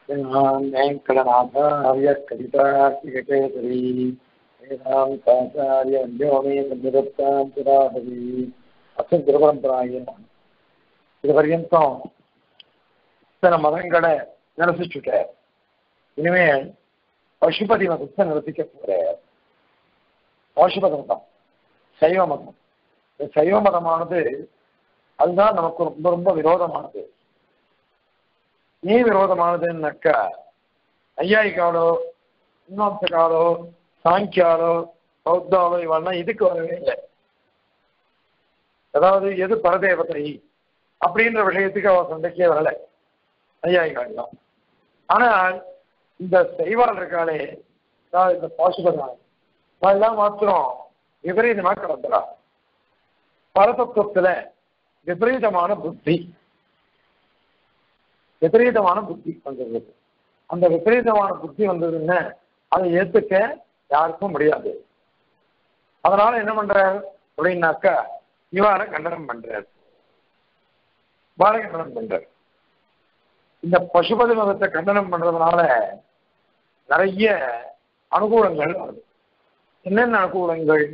वेङ्कटनाथार्य कवितार्किकेसरी वेदान्ताचार्य व्योमे सन्निधत्तां पुरातवी அச்சன் திருபரம்பராய இது பர்யந்தம் இத்தனை மதங்களை நிரசிச்சுட்ட இனிமேல் பசுபதி மதத்தை நிரசிக்க போற பசுபத மதம் சைவ மதம் இந்த சைவ மதமானது அதுதான் நமக்கு ரொம்ப ரொம்ப விரோதமானது ஏன் விரோதமானதுன்னாக்கா ஐயாயிக்காலோ இன்னொருத்தக்காலோ சாங்கியாலோ பௌத்தாலோ இவெல்லாம் இதுக்கு வரவே இல்லை அதாவது எது பரதேவதை அப்படின்ற விஷயத்துக்கு அவ சண்டைக்கே வரல ஐயாயிகாலாம் ஆனால் இந்த செய்வாள் இருக்காளே அதாவது இந்த பாசுபதான் அதெல்லாம் மாத்திரம் விபரீதமாக கிடந்துறா பரதத்துவத்துல விபரீதமான புத்தி விபரீதமான புத்தி வந்தது அந்த விபரீதமான புத்தி வந்ததுன்னு அதை ஏத்துக்க யாருக்கும் முடியாது அதனால என்ன பண்றார் அப்படின்னாக்கா இவார கண்டனம் பண்றார் பால கண்டனம் பண்றார் இந்த பசுபதி மதத்தை கண்டனம் பண்றதுனால நிறைய அனுகூலங்கள் வருது என்னென்ன அனுகூலங்கள்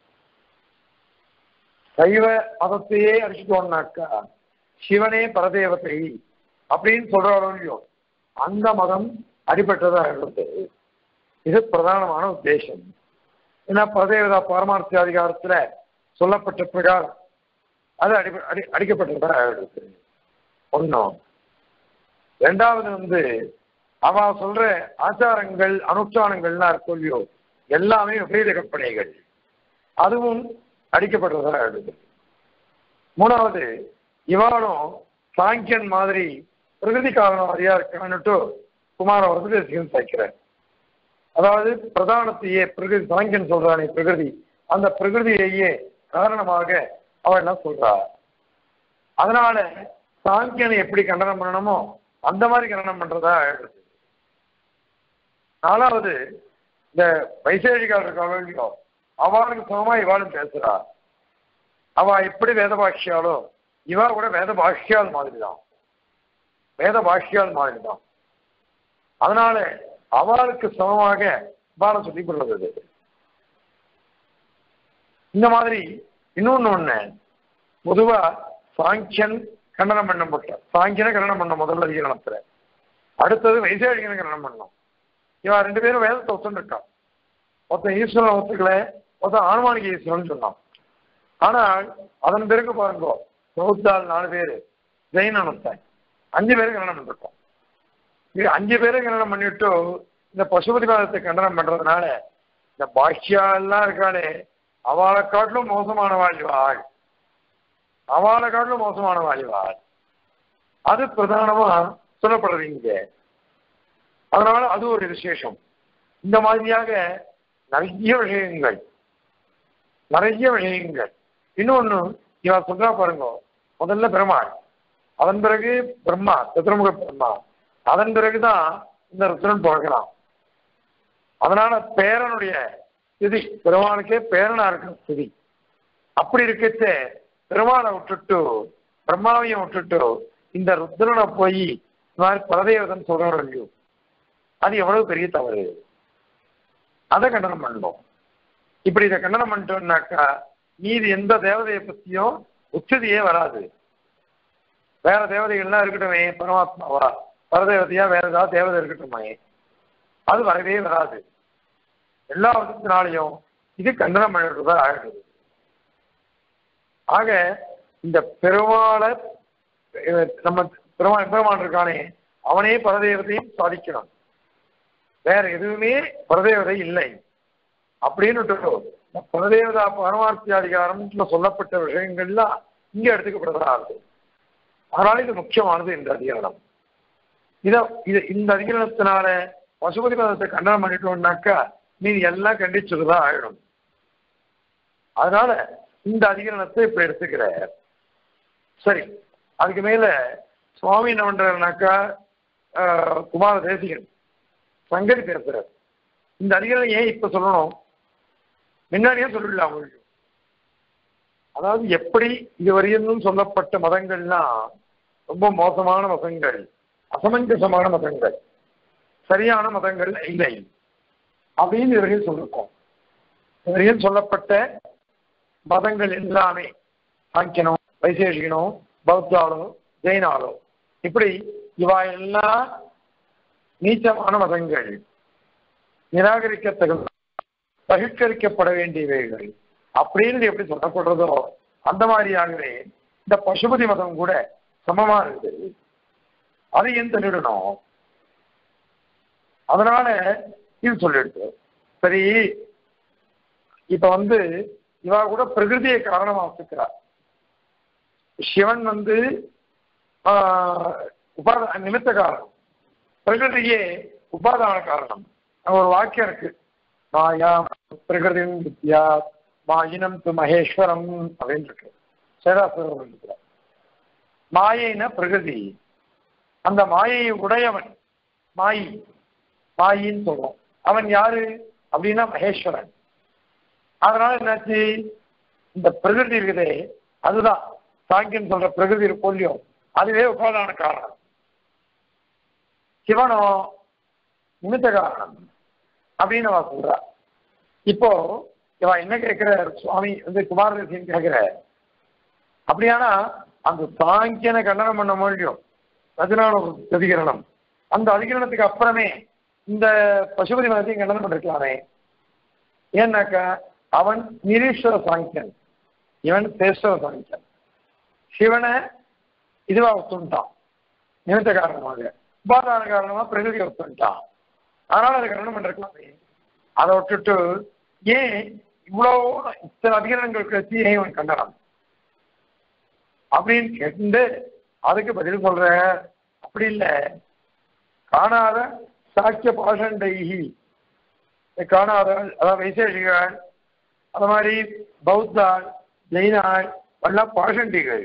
சைவ மதத்தையே அடிச்சுட்டோம்னாக்கா சிவனே பரதேவத்தை அப்படின்னு சொல்றாரோ இல்லையோ அந்த மதம் அடிபட்டதாக இருந்தது இது பிரதானமான உத்தேசம் ஏன்னா பரதேவதா பாரமார்த்த அதிகாரத்துல சொல்லப்பட்ட பிரகாரம் அது அடி அடி அடிக்கப்பட்டதாக ஆயிடுது ஒன்றும் ரெண்டாவது வந்து அவ சொல்ற ஆச்சாரங்கள் அனுஷ்டானங்கள்லாம் இருக்கும் இல்லையோ எல்லாமே விபரீத கற்பனைகள் அதுவும் அடிக்கப்பட்டதாக ஆயிடுது மூணாவது இவாளும் சாங்கியன் மாதிரி பிரகிருதி காரணவாதியா இருக்கான்னுட்டு குமார வரதேசிகன் சாய்க்கிறார் அதாவது பிரதானத்தையே பிரகிருதி சாங்கியன் சொல்றானே பிரகிருதி அந்த பிரகிருதியையே காரணமாக அவள் என்ன சொல்றா அதனால சாங்கியனை எப்படி கண்டனம் பண்ணணுமோ அந்த மாதிரி கண்டனம் பண்றதா ஆயிடுது நாலாவது இந்த வைசேஷிகால் இருக்காளோ அவளுக்கு சமமா இவாளும் பேசுறா அவ எப்படி வேத பாஷ்யாலோ இவா கூட வேத பாஷ்யால் மாதிரி தான் வேத பாஷ்யால் மாதிரி தான் அதனால அவளுக்கு சமமாக பாடம் சொல்லிக் கொள்வது இந்த மாதிரி இன்னொன்னு ஒண்ணு பொதுவா சாங்கியன் கண்டனம் பண்ணப்பட்ட சாங்கியனை கண்டனம் பண்ண முதல்ல அதிகரணத்துல அடுத்தது வைசேஷிகனை கண்டனம் பண்ணோம் இவன் ரெண்டு பேரும் வேதத்தை ஒத்துருக்கான் ஒருத்தன் ஈஸ்வரன் ஒத்துக்கல ஒருத்தன் ஆனுமானிக ஈஸ்வரன் சொன்னான் ஆனால் அதன் பிறகு பாருங்க பௌத்தால் நாலு பேர் ஜெயினன் ஒருத்தன் அஞ்சு பேரும் கண்டனம் பண்ணிருக்கோம் இது அஞ்சு பேரும் கண்டனம் பண்ணிட்டு இந்த பசுபதி பாதத்தை கண்டனம் பண்றதுனால இந்த பாஷ்யா எல்லாம் இருக்காளே அவளை காட்டிலும் மோசமான வாழ்வாள் அவளை காட்டிலும் மோசமான வாழ்வாள் அது பிரதானமா சொல்லப்படுறது இங்க அதனால அது ஒரு விசேஷம் இந்த மாதிரியாக நிறைய விஷயங்கள் நிறைய விஷயங்கள் இன்னொன்னு இவன் சொல்றா பாருங்க முதல்ல பெருமாள் அதன் பிறகு பிரம்மா சதுரமுக பிரம்மா அதன் பிறகுதான் இந்த ருத்ரன் பிறக்கலாம் அதனால பேரனுடைய ஸ்திதி பெருமானுக்கே பேரனா இருக்கிற ஸ்திதி அப்படி இருக்கச்சே பெருமானை விட்டுட்டு பிரம்மாவையும் விட்டுட்டு இந்த ருத்ரனை போய் இந்த மாதிரி பரதேவதன் சொல்றோம் இல்லையோ அது எவ்வளவு பெரிய தவறு அதை கண்டனம் பண்ணணும் இப்படி இதை கண்டனம் பண்ணிட்டோம்னாக்கா மீதி எந்த தேவதையை பத்தியும் உச்சதியே வராது வேற தேவதைகள்லாம் இருக்கட்டுமே பரமாத்மாவா பரதேவதையா வேற ஏதாவது தேவதை இருக்கட்டுமே அது வரவே வராது எல்லா விதத்தினாலையும் இது கண்டனம் பண்ணுறதா ஆகிடுது ஆக இந்த பெருமாளை நம்ம பெருமாள் பெருமான் இருக்கானே அவனே பரதேவதையும் சாதிக்கணும் வேற எதுவுமே பரதேவதை இல்லை அப்படின்னு பரதேவதா பரமார்த்தி அதிகாரம் சொல்லப்பட்ட விஷயங்கள்லாம் இங்க எடுத்துக்கப்படுறதா இருக்கு அதனால இது முக்கியமானது இந்த அதிகாரம் இத இது இந்த அதிகாரத்தினால பசுபதி பதத்தை கண்டனம் பண்ணிட்டோம்னாக்கா மீதி எல்லாம் கண்டிச்சதுதான் ஆயிடும் அதனால இந்த அதிகரணத்தை இப்ப எடுத்துக்கிற சரி அதுக்கு மேல சுவாமி என்ன பண்றாருனாக்கா குமார தேசிகன் சங்கதி பேசுறார் இந்த அதிகாரம் ஏன் இப்ப சொல்லணும் முன்னாடியே சொல்லிடலாம் உங்களுக்கு அதாவது எப்படி இதுவரையும் சொல்லப்பட்ட மதங்கள்லாம் ரொம்ப மோசமான மதங்கள் அசமஞ்சசமான மதங்கள் சரியான மதங்கள் இல்லை அப்படின்னு இவர்கள் சொல்லிருக்கோம் இவர்கள் சொல்லப்பட்ட மதங்கள் எல்லாமே சாங்கியனோ வைசேஷிகனோ பௌத்தாலோ ஜெயினாலோ இப்படி இவா எல்லாம் நீச்சமான மதங்கள் நிராகரிக்கத்தகுந்த பகிஷ்கரிக்கப்பட வேண்டியவைகள் அப்படின்னு எப்படி சொல்லப்படுறதோ அந்த மாதிரியாகவே இந்த பசுபதி மதம் கூட சமமா இருக்குது அதை ஏன் தள்ளிடணும் அதனால இது சொல்லிடுது சரி இப்ப வந்து இவா கூட பிரகிருதியை காரணமா வச்சுக்கிறார் சிவன் வந்து உபாத நிமித்த காரணம் பிரகிருதியே உபாதான காரணம் அங்க ஒரு வாக்கியம் இருக்கு மாயா பிரகிருதி வித்யா மாயினம் து மகேஸ்வரம் அப்படின்னு இருக்கு சேதாசுரம் இருக்கிறார் மாயின பிரகிருதி அந்த மாயையை உடையவன் மாயி மாயின்னு சொல்றோம் அவன் யாரு அப்படின்னா மகேஸ்வரன் அதனால என்னாச்சு இந்த பிரகிருதி இருக்குதே அதுதான் சாங்கியன் சொல்ற பிரகிருதி கொல்லியம் அதுவே உபாதான காரணம் சிவனோ நிமித்த காரணம் அப்படின்னு அவ சொல்றா இப்போ இவ என்ன கேட்கிற சுவாமி வந்து குமாரதேசியன் கேட்கிற அப்படியானா அந்த சாங்கியனை கண்டனம் பண்ண முடியும் பதினாலு அதிகரணம் அந்த அதிகரணத்துக்கு அப்புறமே இந்த பசுபதி மதத்தையும் கண்டனம் பண்ணிருக்கலாமே ஏன்னாக்கா அவன் நிரீஸ்வர சாங்கியன் இவன் சேஸ்வர சாங்கியன் சிவனை இதுவா ஒத்துட்டான் நிமித்த காரணமாக உபாதான காரணமா பிரகிருதி ஒத்துட்டான் அதனால அதை கண்டனம் பண்ணிருக்கலாமே அதை விட்டுட்டு ஏன் இவ்வளவு இத்தனை அதிகாரங்கள் கழிச்சு ஏன் இவன் கண்டனம் அப்படின்னு கேட்டு அதுக்கு பதில் சொல்ற அப்படி இல்லை காணாத சாக்கிய பாஷண்டைகி காணாத அதாவது வைசேஷிகள் அது மாதிரி பௌத்தாள் ஜெயினாள் எல்லாம் பாஷண்டிகள்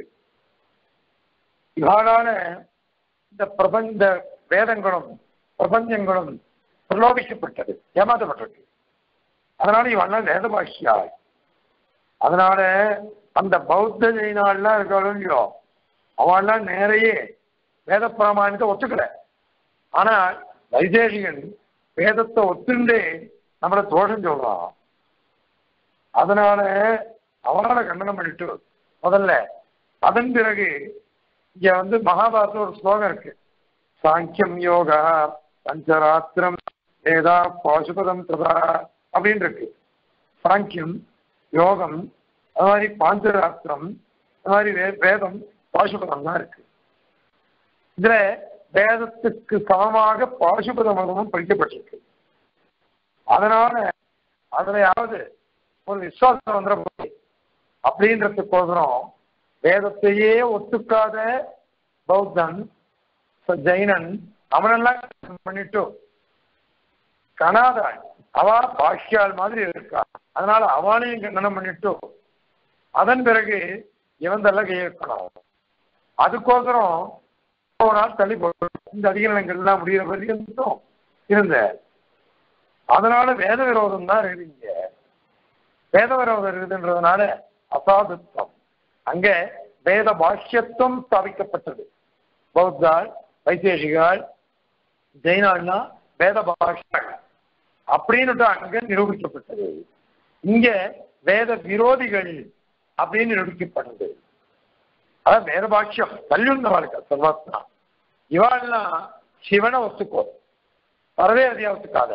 இவாளால இந்த பிரபஞ்ச வேதங்களும் பிரபஞ்சங்களும் பிரலோபிக்கப்பட்டது ஏமாற்றப்பட்டது அதனால இவெல்லாம் வேத பாஷியாள் அதனால அந்த பௌத்த ஜெயினாள்லாம் இருக்காளோ இல்லையோ அவள்லாம் நேரையே வேத பிராமணியத்தை ஒத்துக்கல ஆனால் வைசேஷிகன் வேதத்தை ஒத்துண்டே நம்மளை தோஷம் சொல்றான் அதனால அவனால கண்டனம் பண்ணிட்டு முதல்ல அதன் பிறகு இங்க வந்து மகாபாரத ஒரு ஸ்லோகம் இருக்கு சாங்கியம் யோகா பஞ்சராத்திரம் வேதா பாசுபதம் ததா அப்படின்னு இருக்கு சாங்கியம் யோகம் அது மாதிரி பாஞ்சராத்திரம் அது மாதிரி வே வேதம் பாசுபதம் தான் இருக்கு இதுல வேதத்துக்கு சமமாக பாசுபத மதமும் படிக்கப்பட்டிருக்கு அதனால அதுலயாவது ஒரு விசுவாசம் வந்துட போகுது அப்படின்றதுக்கோசரம் வேதத்தையே ஒத்துக்காத பௌத்தன் ஜெயினன் அவனெல்லாம் பண்ணிட்டு கனாதாள் அவ பாஷ்யால் மாதிரி இருக்கா அதனால அவனையும் கண்டனம் பண்ணிட்டு அதன் பிறகு இவந்தெல்லாம் கையெழுக்கணும் அதுக்கோசரம் ஒரு நாள் தள்ளி போட்டு இந்த அதிகாரங்கள்லாம் முடிகிற வரைக்கும் இருந்த அதனால வேத விரோதம் தான் இருக்குங்க வேத விரோதம் இருக்குதுன்றதுனால அசாதுத்வம் அங்க வேத பாஷ்யத்துவம் ஸ்தாபிக்கப்பட்டது பௌத்தாள் வைசேஷிகாள் ஜெயினாள்னா வேத பாஷ்யங்கள் அப்படின்னுட்டு அங்க நிரூபிக்கப்பட்டது இங்க வேத விரோதிகள் அப்படின்னு நிரூபிக்கப்படுது அதான் வேத பாஷ்யம் கல்யுண்டவாளுக்கு சர்வாத்மா இவாள்லாம் சிவனை ஒத்துக்கோ பரதேவதையா ஒத்துக்காத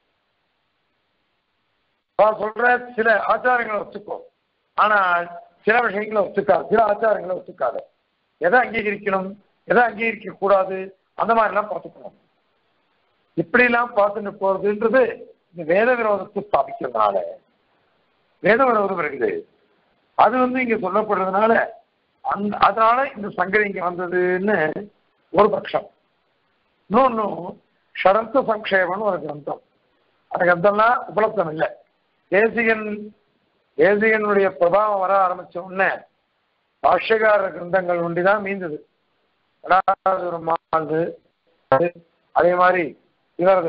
சொல்ற சில ஆச்சாரங்களை ஒத்துக்கோ ஆனால் சில விஷயங்களை ஒத்துக்காது சில ஆச்சாரங்களை ஒத்துக்காத எதை அங்கீகரிக்கணும் எதை அங்கீகரிக்க கூடாது அந்த மாதிரிலாம் பார்த்துக்கணும் இப்படிலாம் பார்த்துட்டு போறதுன்றது இந்த வேத விரோதத்தை ஸ்தாபிக்கிறதுனால வேத விரோதம் இருக்குது அது வந்து இங்க சொல்லப்படுறதுனால அந்த அதனால இந்த சங்கரி இங்க வந்ததுன்னு ஒரு பட்சம் இன்னொன்னு ஷரந்த சங்கேபம்னு ஒரு கிரந்தம் அந்த கிரந்தம்லாம் உபலப்தம் இல்லை தேசிகன் தேசிகனுடைய பிரபாவம் வர ஆரம்பிச்ச உடனே பாஷ்யகார கிரந்தங்கள் ஒண்டிதான் மீந்தது ஒரு மாண்டு அதே மாதிரி இவரது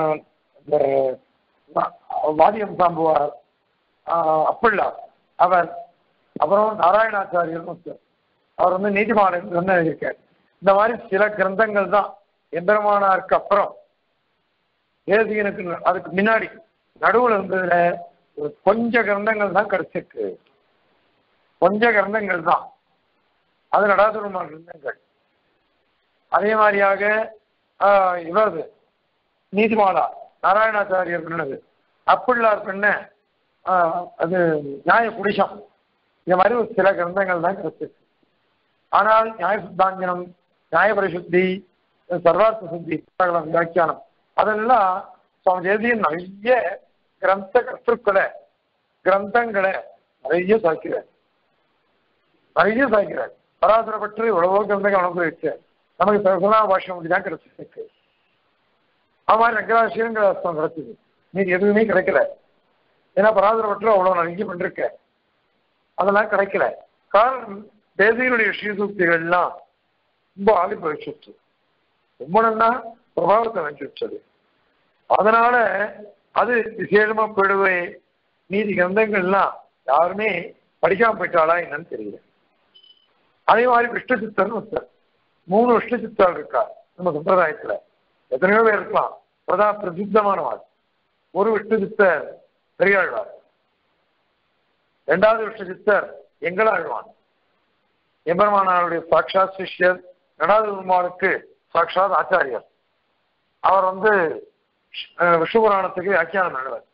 வாதியம் சாம்புவார் அப்பிள்ளார் அவர் அப்புறம் நாராயணாச்சாரியர் அவர் வந்து நீதிமாடன் எழுதியிருக்கார் இந்த மாதிரி சில கிரந்தங்கள் தான் எம்பெருமானாருக்கு அப்புறம் தேசிகனுக்கு அதுக்கு முன்னாடி நடுவுல இருந்ததுல ஒரு கொஞ்ச கிரந்தங்கள் தான் கிடைச்சிருக்கு கொஞ்ச கிரந்தங்கள் தான் அது நடாதுருமான கிரந்தங்கள் அதே மாதிரியாக ஆஹ், இவரது நீதிமாலா நாராயணாச்சாரியர் பண்ணது அப்பிள்ளார் பண்ண ஆஹ், அது நியாய குடிசம் இந்த மாதிரி ஒரு சில கிரந்தங்கள் தான் கிடைச்சிருக்கு ஆனால் நியாய சித்தாஞ்சனம் நியாய பரிசுத்தி சர்வார்த்த சுத்தி புத்தகம், வியாக்கியானம் அதெல்லாம் சுவாமி தேசியன் நிறைய கிரந்த கருத்துக்களை கிரந்தங்களை நிறைய சாய்க்கிறார் நிறைய சாய்க்கிறார் பராசர பற்றி எவ்வளவோ கிரந்தங்கள் அனுபவிச்சு நமக்கு சரசனா பாஷம் தான் கிடைச்சிருக்கு அது மாதிரி ரங்கராசியங்கிற அர்த்தம் கிடைச்சது நீ எதுவுமே கிடைக்கல ஏன்னா பராசர பற்றி அவ்வளவு நிறைய பண்ணிருக்க அதெல்லாம் கிடைக்கல காரணம் தேசியனுடைய ஸ்ரீசூக்திகள்லாம் ரொம்ப ஆகி போயிடுச்சு ரொம்ப நல்லா பிரபாவத்தை வச்சுச்சது அதனால அது விசேஷமா போயிடுவே மீதி கிரந்தங்கள்லாம் யாருமே படிக்காம போயிட்டாளா என்னன்னு தெரியல அதே மாதிரி விஷ்ணு சித்தர்னு ஒருத்தர் மூணு விஷ்ணு சித்தர் இருக்கா நம்ம சம்பிரதாயத்துல எத்தனையோ பேர் இருக்கலாம் பிரதா பிரசித்தமானவாள் ஒரு விஷ்ணு சித்தர் பெரியாழ்வார் இரண்டாவது விஷ்ணு சித்தர் எங்களாழ்வான் எம்பெருமானாருடைய சாட்சாத் சிஷ்யர் ரெண்டாவது பெருமாளுக்கு சாட்சாத் ஆச்சாரியர் அவர் வந்து அஹ், விஷ்ணு புராணத்துக்கு வியாக்கியானம் பண்ணுவார்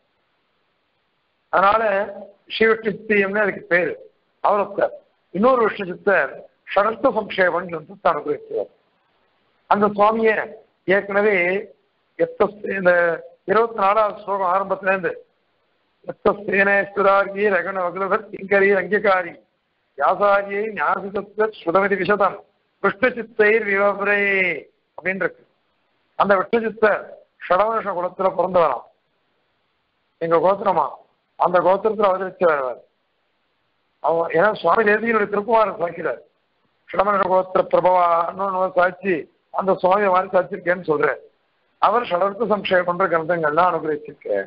அதனால ஸ்ரீவிஷ்ணு சித்தியம்னு அதுக்கு பேரு அவர் ஒருத்தர் இன்னொரு விஷ்ணு சித்தர் ஷடஸ்த சம்ஷேபன் கிரந்தத்தை அனுபவிக்கிறார் அந்த சுவாமியை ஏற்கனவே எத்த இந்த இருபத்தி நாலாவது ஸ்லோகம் ஆரம்பத்துல இருந்து எத்த சேனேஸ்வரார்கி ரகண வகுலபத் கிங்கரி அங்கீகாரி வியாசாரியை ஞாசிதத்த சுதமதி விஷதம் விஷ்ணுச்சித்தைர் விவரே அப்படின்னு இருக்கு அந்த விஷ்ணுச்சித்தர் ஷடவருஷ குலத்துல பிறந்தவராம் எங்க கோத்திரமா அந்த கோத்திரத்துல அவதரிச்சவர் அவர். அவன் ஏன்னா சுவாமி தேசியனுடைய திருக்குமாரன் சாய்க்கிறார் ஷடமன கோத்திர பிரபவான்னு சாட்சி அந்த சுவாமி மாதிரி சாட்சிருக்கேன்னு சொல்றேன் அவர் ஷடர்த்த சம்சயம் பண்ற கிரந்தங்கள்லாம் அனுகிரகிச்சிருக்க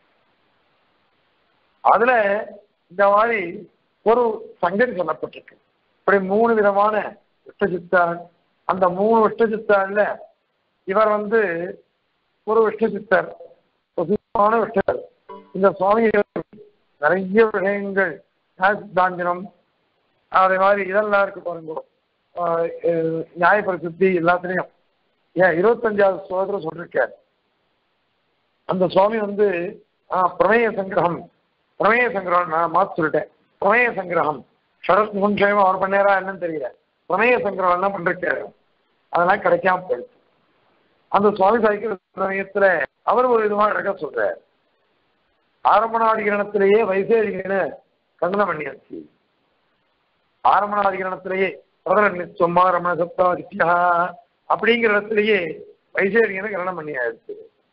அதுல இந்த மாதிரி ஒரு சங்கதி சொல்லப்பட்டிருக்கு இப்படி மூணு விதமான விஷ்ணு அந்த மூணு விஷ்ணு இவர் வந்து ஒரு விஷ்ணு சித்தர் பிரசித்தமான விஷ்ணர் இந்த சுவாமி நிறைய விஷயங்கள் தாஞ்சனம் அதே மாதிரி இதெல்லாம் இருக்கு பாருங்க ஆஹ் அஹ் நியாய பரிசுத்தி எல்லாத்துலயும் ஏன் இருபத்தஞ்சாவது ஸ்லோகத்துல சொல்லிருக்கார் அந்த சுவாமி வந்து ஆஹ் பிரமேய சங்கிரகம் பிரமேய சங்கிரகம் நான் மாத்து சொல்லிட்டேன் பிரமேய சங்கிரகம் சரத் முன்ஷயம் அவர் பண்ணாரா என்னன்னு தெரியல பிரமேய சங்கிரகம் எல்லாம் பண்ணிருக்காரு அதெல்லாம் கிடைக்காம போயிடுச்சு அந்த சுவாமி சாய்க்கிற சமயத்துல அவர் ஒரு விதமா அழகா சொல்றார் ஆரம்பநாதிகரணத்திலேயே வைசேரிகன்னு கண்டனம் பண்ணியாச்சு ஆரம்பநாதிகரணத்திலேயே பிரதரன் நிச்சயமா ரமண சப்தாதித்யா அப்படிங்கிற இடத்திலேயே வைசேரிகனை கண்டனம் பண்ணியாச்சு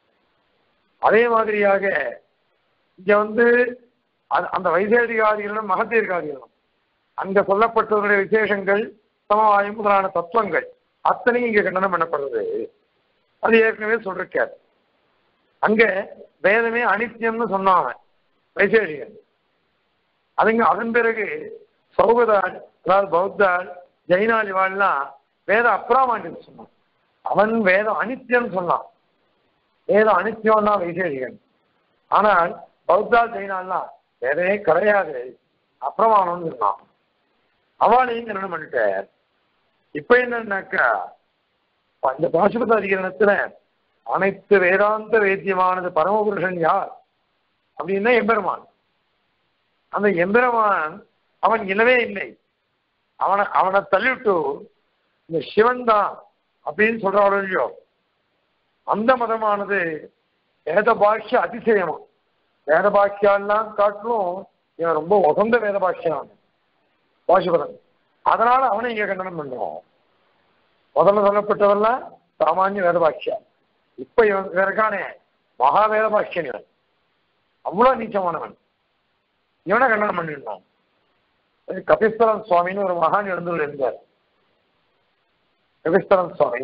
அதே மாதிரியாக இங்க வந்து அந்த- அந்த வைசேரிகாதிகளும் மகத்தீர்காதிகளும் அங்க சொல்லப்பட்டவருடைய விசேஷங்கள் சமவாயம் முதலான தத்துவங்கள் அத்தனையும் இங்க கண்டனம் பண்ணப்படுறது அது ஏற்கனவே சொல்லிருக்காரு அங்க வேதமே அனித்தியம்னு சொன்னான் வைசேஷிகன் அதுங்க அதன் பிறகு சௌகதாள் அதாவது பௌத்தாள் ஜெயினாள் இவாள்லாம் வேதம் அப்ராமாண்டியம் சொன்னான் அவன் வேதம் அனித்தியம் சொன்னான் வேதம் அனித்தியம்னா வைசேஷிகன் ஆனால் பௌத்தாள் ஜெயினாள்லாம் வேதமே கிடையாது அப்பிரமாணம்னு சொன்னான் அவளையும் என்ன பண்ணிட்டார் இப்ப என்னன்னாக்கா இந்த பாசுபத அதிகரணத்துல அனைத்து வேதாந்த வேத்தியமானது பரமபுருஷன் யார் அப்படின்னா எம்பெருமான் அந்த எம்பெருமான் அவன் இல்லவே இல்லை அவனை அவனை தள்ளிவிட்டு இந்த சிவன் தான் அப்படின்னு சொல்றாளோ இல்லையோ அந்த மதமானது வேத பாஷ்ய அதிசயமா வேத பாஷ்யெல்லாம் காட்டிலும் இவன் ரொம்ப உகந்த வேத பாஷ்யம் பாசுபதன் அதனால அவனை இங்க கண்டனம் பண்றோம் முதல்ல சொல்லப்பட்டவெல்லாம் சாமானிய வேத பாஷ்யா இப்ப இவன் இவன் இருக்கானே மகா வேத பாஷ்யன் இவன் அவ்வளவு நீச்சமானவன் இவனை கண்டனம் பண்ணிருந்தான் கபிஸ்தரன் சுவாமின்னு ஒரு மகான் எழுந்து இருந்தார் கபிஸ்தரன் சுவாமி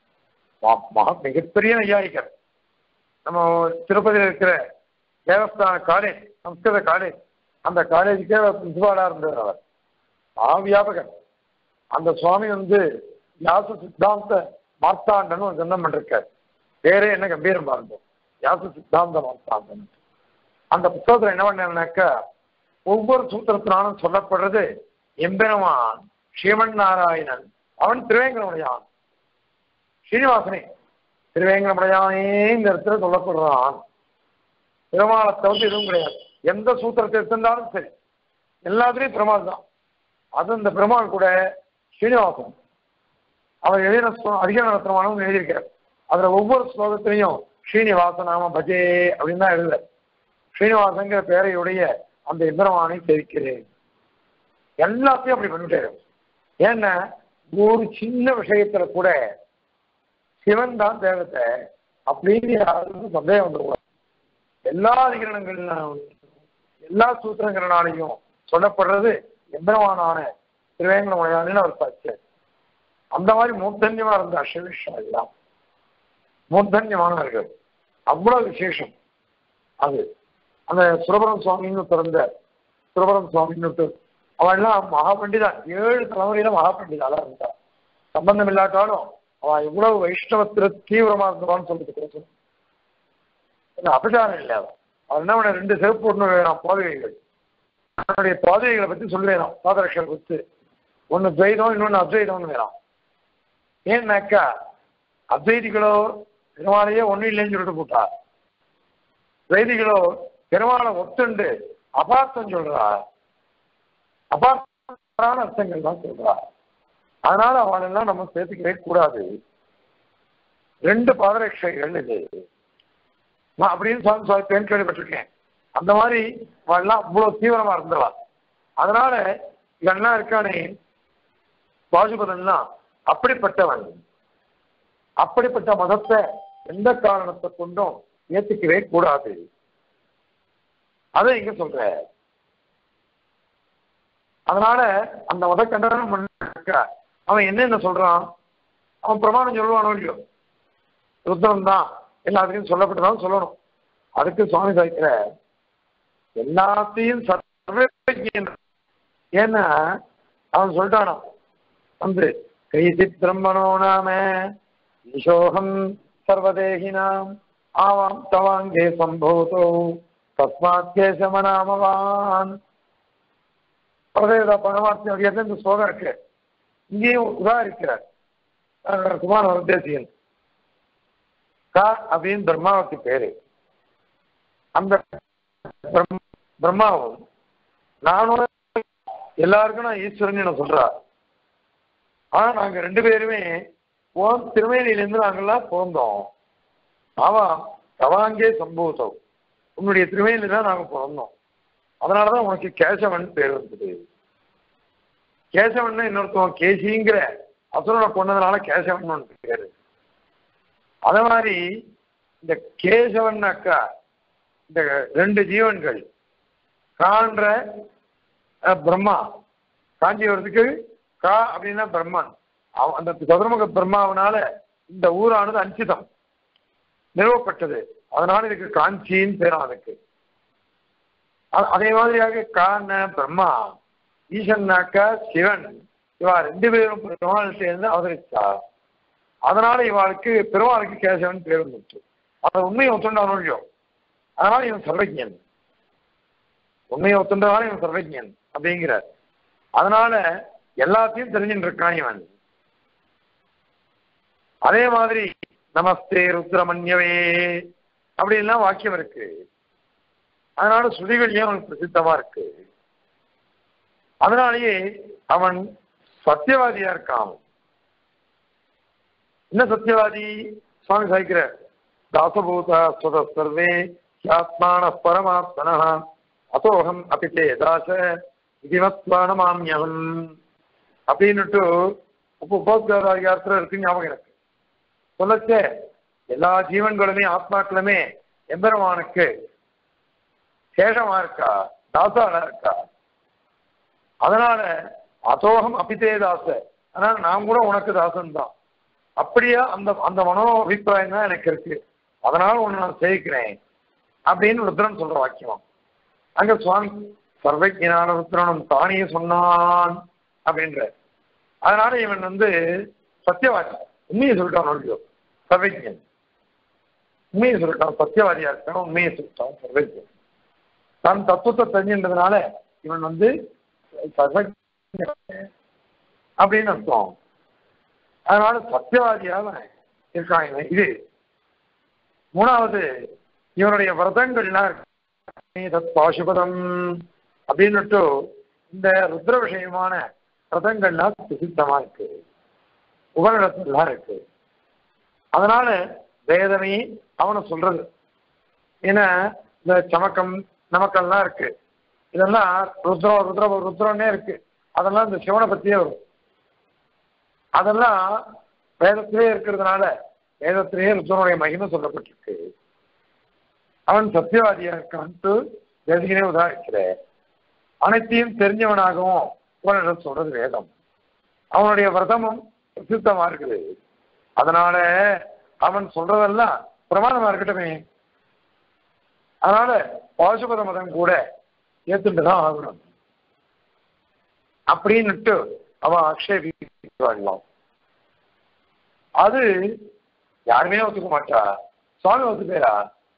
மகா மிகப்பெரிய நையாயிக்கர் நம்ம திருப்பதியில் இருக்கிற தேவஸ்தான காலேஜ் சம்ஸ்கிருத காலேஜ் அந்த காலேஜுக்கே பிரின்சிபாலா இருந்தவர் அவர் ஆவியாபகர் அந்த சுவாமி வந்து வியாச சித்தாந்த மார்த்தாண்டன் ஒரு கிரந்தம் பண்ணிருக்கார் பேரே என்ன கம்பீரம் பாருங்க வியாச சித்தாந்த மார்த்தாந்தம் அந்த புத்தகத்துல என்ன பண்ணாக்கா ஒவ்வொரு சூத்திரத்தினாலும் சொல்லப்படுறது எம்பெருமான் ஸ்ரீமன் நாராயணன் அவன் திருவேங்கடமுடையான் ஸ்ரீனிவாசனே திருவேங்கடமுடையானே இந்த இடத்துல சொல்லப்படுறான் பெருமாளை தவிர்த்து எதுவும் கிடையாது எந்த சூத்திரத்தை எடுத்திருந்தாலும் சரி எல்லாத்துலேயும் பெருமாள் தான் அது இந்த பெருமாள் கூட ஸ்ரீனிவாசன் அவர் எழுதின ஸ்லோ- அதிக நடத்தமானவங்க எழுதியிருக்கார் அதுல ஒவ்வொரு ஸ்லோகத்திலையும் ஸ்ரீனிவாச நாம பஜே அப்படின்னு தான் எழுதுற ஸ்ரீனிவாசங்கிற பேரையுடைய அந்த எந்திரமானை தெரிவிக்கிறேன் எல்லாத்தையும் அப்படி பண்ணிட்டாரு ஏன்னா ஒரு சின்ன விஷயத்துல கூட சிவன் தான் தேவத்தை அப்படின்னு யாருக்கும் சந்தேகம் வந்துடக்கூடாது எல்லா அதிகரணங்கள்னாலும் எல்லா சூத்திரங்களாலையும் சொல்லப்படுறது எந்திரமானான திருவேங்கடமலையானு அவர் பச்சார் அந்த மாதிரி மூர்த்தன்யமா இருந்த அஷவிஷம் எல்லாம் மூர்த்தன்யமானவர்கள் அவ்வளவு விசேஷம் அது அந்த சுரபரம் சுவாமின்னு பிறந்த சுரபரம் சுவாமின்னு அவெல்லாம் மகாபண்டிதா ஏழு தலைமுறையில மகாபண்டிதாலாம் இருந்தா சம்பந்தம் இல்லாட்டாலும் அவ இவ்வளவு வைஷ்ணவத்துல தீவிரமா இருந்தவான்னு சொல்லிட்டு பேசணும் இல்ல, அபச்சாரம் இல்லை அவன் அவன் என்ன பண்ண ரெண்டு சிறப்பு ஒன்று வேணும் போதவைகள் அவனுடைய போதவைகளை பத்தி சொல்லுவேணும் பாதரட்சரை பத்தி ஒன்னு துவைதம் இன்னொன்னு அத்வைதம்னு வேணும் ஏன்னாக்கா அத்வைதிகளோ பெருமாளையே ஒன்றும் இல்லைன்னு சொல்லிட்டு போட்டா துவைதிகளோ பெருமாளை ஒத்துண்டு அபார்த்தம் சொல்றா அபார்த்தமான அர்த்தங்கள் தான் சொல்றா அதனால அவளெல்லாம் நம்ம சேர்த்துக்கவே கூடாது ரெண்டு பாதரட்சைகள் இது நான் அப்படின்னு சுவாமி சுவாமி பேன் கேள்விப்பட்டிருக்கேன் அந்த மாதிரி அவள்லாம் அவ்வளவு தீவிரமா இருந்தவா அதனால இவெல்லாம் இருக்கானே பாசுபதன்னா அப்படிப்பட்டவன் அப்படிப்பட்ட மதத்தை எந்த காரணத்தை கொண்டும் ஏத்துக்கவே கூடாது அதை இங்க சொல்ற அதனால அந்த மத கண்டனம் பண்ணாக்க அவன் என்னென்ன சொல்றான் அவன் பிரமாணம் சொல்லுவானோ இல்லையோ ருத்ரம் தான் எல்லாத்துக்கும் சொல்லப்பட்டதாலும் சொல்லணும் அதுக்கு சுவாமி சாய்க்கிற எல்லாத்தையும் சர்வஜன் ஏன்னா அவன் சொல்லிட்டானா வந்து கைசித் பிரம்மணோ நாம ஈசோகம் சர்வதேகினாம் ஆவாம் தவாங்கே சம்போதோ தஸ்மாத் கேசமனாமவான் பிரதேதா பரமாத்மா வகையில் இந்த ஸ்லோகம் இருக்கு இங்கேயும் உதாரிக்கிறார் அஹ் குமார வரதேசியன் கா அப்படின்னு பிரம்மாவுக்கு பேரு அந்த பிரம்- பிரம்மாவும் நானும் எல்லாருக்கும் நான் ஈஸ்வரன் என்ன சொல்றா ஆனா நாங்க ரெண்டு பேருமே உன் திருமேனியிலிருந்து நாங்கெல்லாம் பிறந்தோம் அவன் தவாங்கே சம்பூதம் உன்னுடைய திருமேனில தான் நாங்க பிறந்தோம் அதனாலதான் உனக்கு கேசவன் பேர் வந்தது கேசவன் இன்னொருத்தவன் கேசிங்கிற அசுரனை கொண்டதுனால கேசவன் உனக்கு பேரு அதே மாதிரி இந்த கேசவன்னாக்கா இந்த ரெண்டு ஜீவன்கள் காண்ற அஹ், பிரம்மா காஞ்சிபுரத்துக்கு கா அப்படின்னா பிரம்மன் அவ- அந்த சதுரமுக பிரம்மாவனால இந்த ஊரானது அஞ்சிதம் நிறுவப்பட்டது அதனால இதுக்கு காஞ்சின்னு பேரும் அதுக்கு அ- அதே மாதிரியாக காண பிரம்மா ஈசன்னாக்கா சிவன் இவா ரெண்டு பேரும் பெருமாள் சேர்ந்து அவதரிச்சா அதனால இவாளுக்கு பெருமாளுக்கு கேசவன் பேர் வந்துச்சு அதை உண்மையை ஒத்துண்டானோ இல்லையோ அதனால இவன் சர்வஜன் உண்மையை ஒத்துண்டதால இவன் சர்வஜன் அப்படிங்கிறார் அதனால எல்லாத்தையும் தெரிஞ்சுட்டு இருக்கான் இவன் அதே மாதிரி நமஸ்தே ருத்ரமன்யவே அப்படின்லாம் வாக்கியம் இருக்கு அதனால ஸ்ருதிகள்லயே அவனுக்கு பிரசித்தமா இருக்கு அதனாலேயே அவன் சத்தியவாதியா இருக்கான் என்ன சத்தியவாதி சுவாமி சாய்க்கிற தாசபூதா ஸ்வத சர்வே ஆத்மான பரமாத்மன அசோகம் அப்படி தாச இதுமத்வானமாமியம் அப்படின்னுட்டு உப்பு உபோத்காராதிகாரத்தில் இருக்கு ஞாபகம் எனக்கு சொல்லச்சே எல்லா ஜீவன்களுமே ஆத்மாக்களுமே எம்பெருமானுக்கு சேஷமா இருக்கா தாசானா இருக்கா அதனால அசோகம் அபிதே தாச அதனால நான் கூட உனக்கு தாசன் தான் அப்படியே அந்த அந்த மனோ அபிப்பிராயம் தான் எனக்கு இருக்கு அதனால உன்னை நான் சேர்க்கிறேன் அப்படின்னு ருத்ரன் சொல்ற வாக்கியம் அங்க சுவாமி சர்வஜனான ருத்ரனும் தானே சொன்னான் அப்படின்ற அதனால இவன் வந்து சத்தியவாதி உண்மையை சொல்லிட்டான் இல்லையோ சர்வஜன் உண்மையை சொல்லிட்டான் சத்தியவாதியா இருக்கான் உண்மையை சொல்லிட்டான் சொல்றது தன் தத்துவத்தை தெரிஞ்சின்றதுனால இவன் வந்து சர்வஜ அப்படின்னு அர்த்தம் அதனால சத்தியவாதியாக இருக்கான் இவன் இது மூணாவது இவனுடைய விரதங்கள்லாம் இருக்கு பாசுபதம் அப்படின்னுட்டு இந்த ருத்ர விஷயமான விரதங்கள்லாம் பிரசித்தமா இருக்கு உபநிடத்துலாம் இருக்கு அதனால வேதனை அவனை சொல்றது ஏன்னா இந்த சமக்கம் நமக்கெல்லாம் இருக்கு இதெல்லாம் ருத்ரம் ருத்ர ருத்ரன்னே இருக்கு அதெல்லாம் இந்த சிவனை பத்தியே வரும் அதெல்லாம் வேதத்திலே இருக்கிறதுனால வேதத்திலேயே ருத்ரனுடைய மகிமை சொல்லப்பட்டிருக்கு அவன் சத்தியவாதியா இருக்கான்ட்டு வேதிகனே உதாரிக்கிற அனைத்தையும் தெரிஞ்சவனாகவும் உபனிடம் சொல்றது வேதம் அவனுடைய விரதமும் பிரசித்தமா இருக்குது அதனால அவன் சொல்றதெல்லாம் பிரமாணமா இருக்கட்டுமே அதனால பாசுபத மதம் கூட ஏத்துட்டுதான் ஆகணும் அப்படின்னுட்டு அவன் ஆக்ஷேபிக்கலாம் அது யாருமே ஒத்துக்க மாட்டா சுவாமி ஒத்துப்பேரா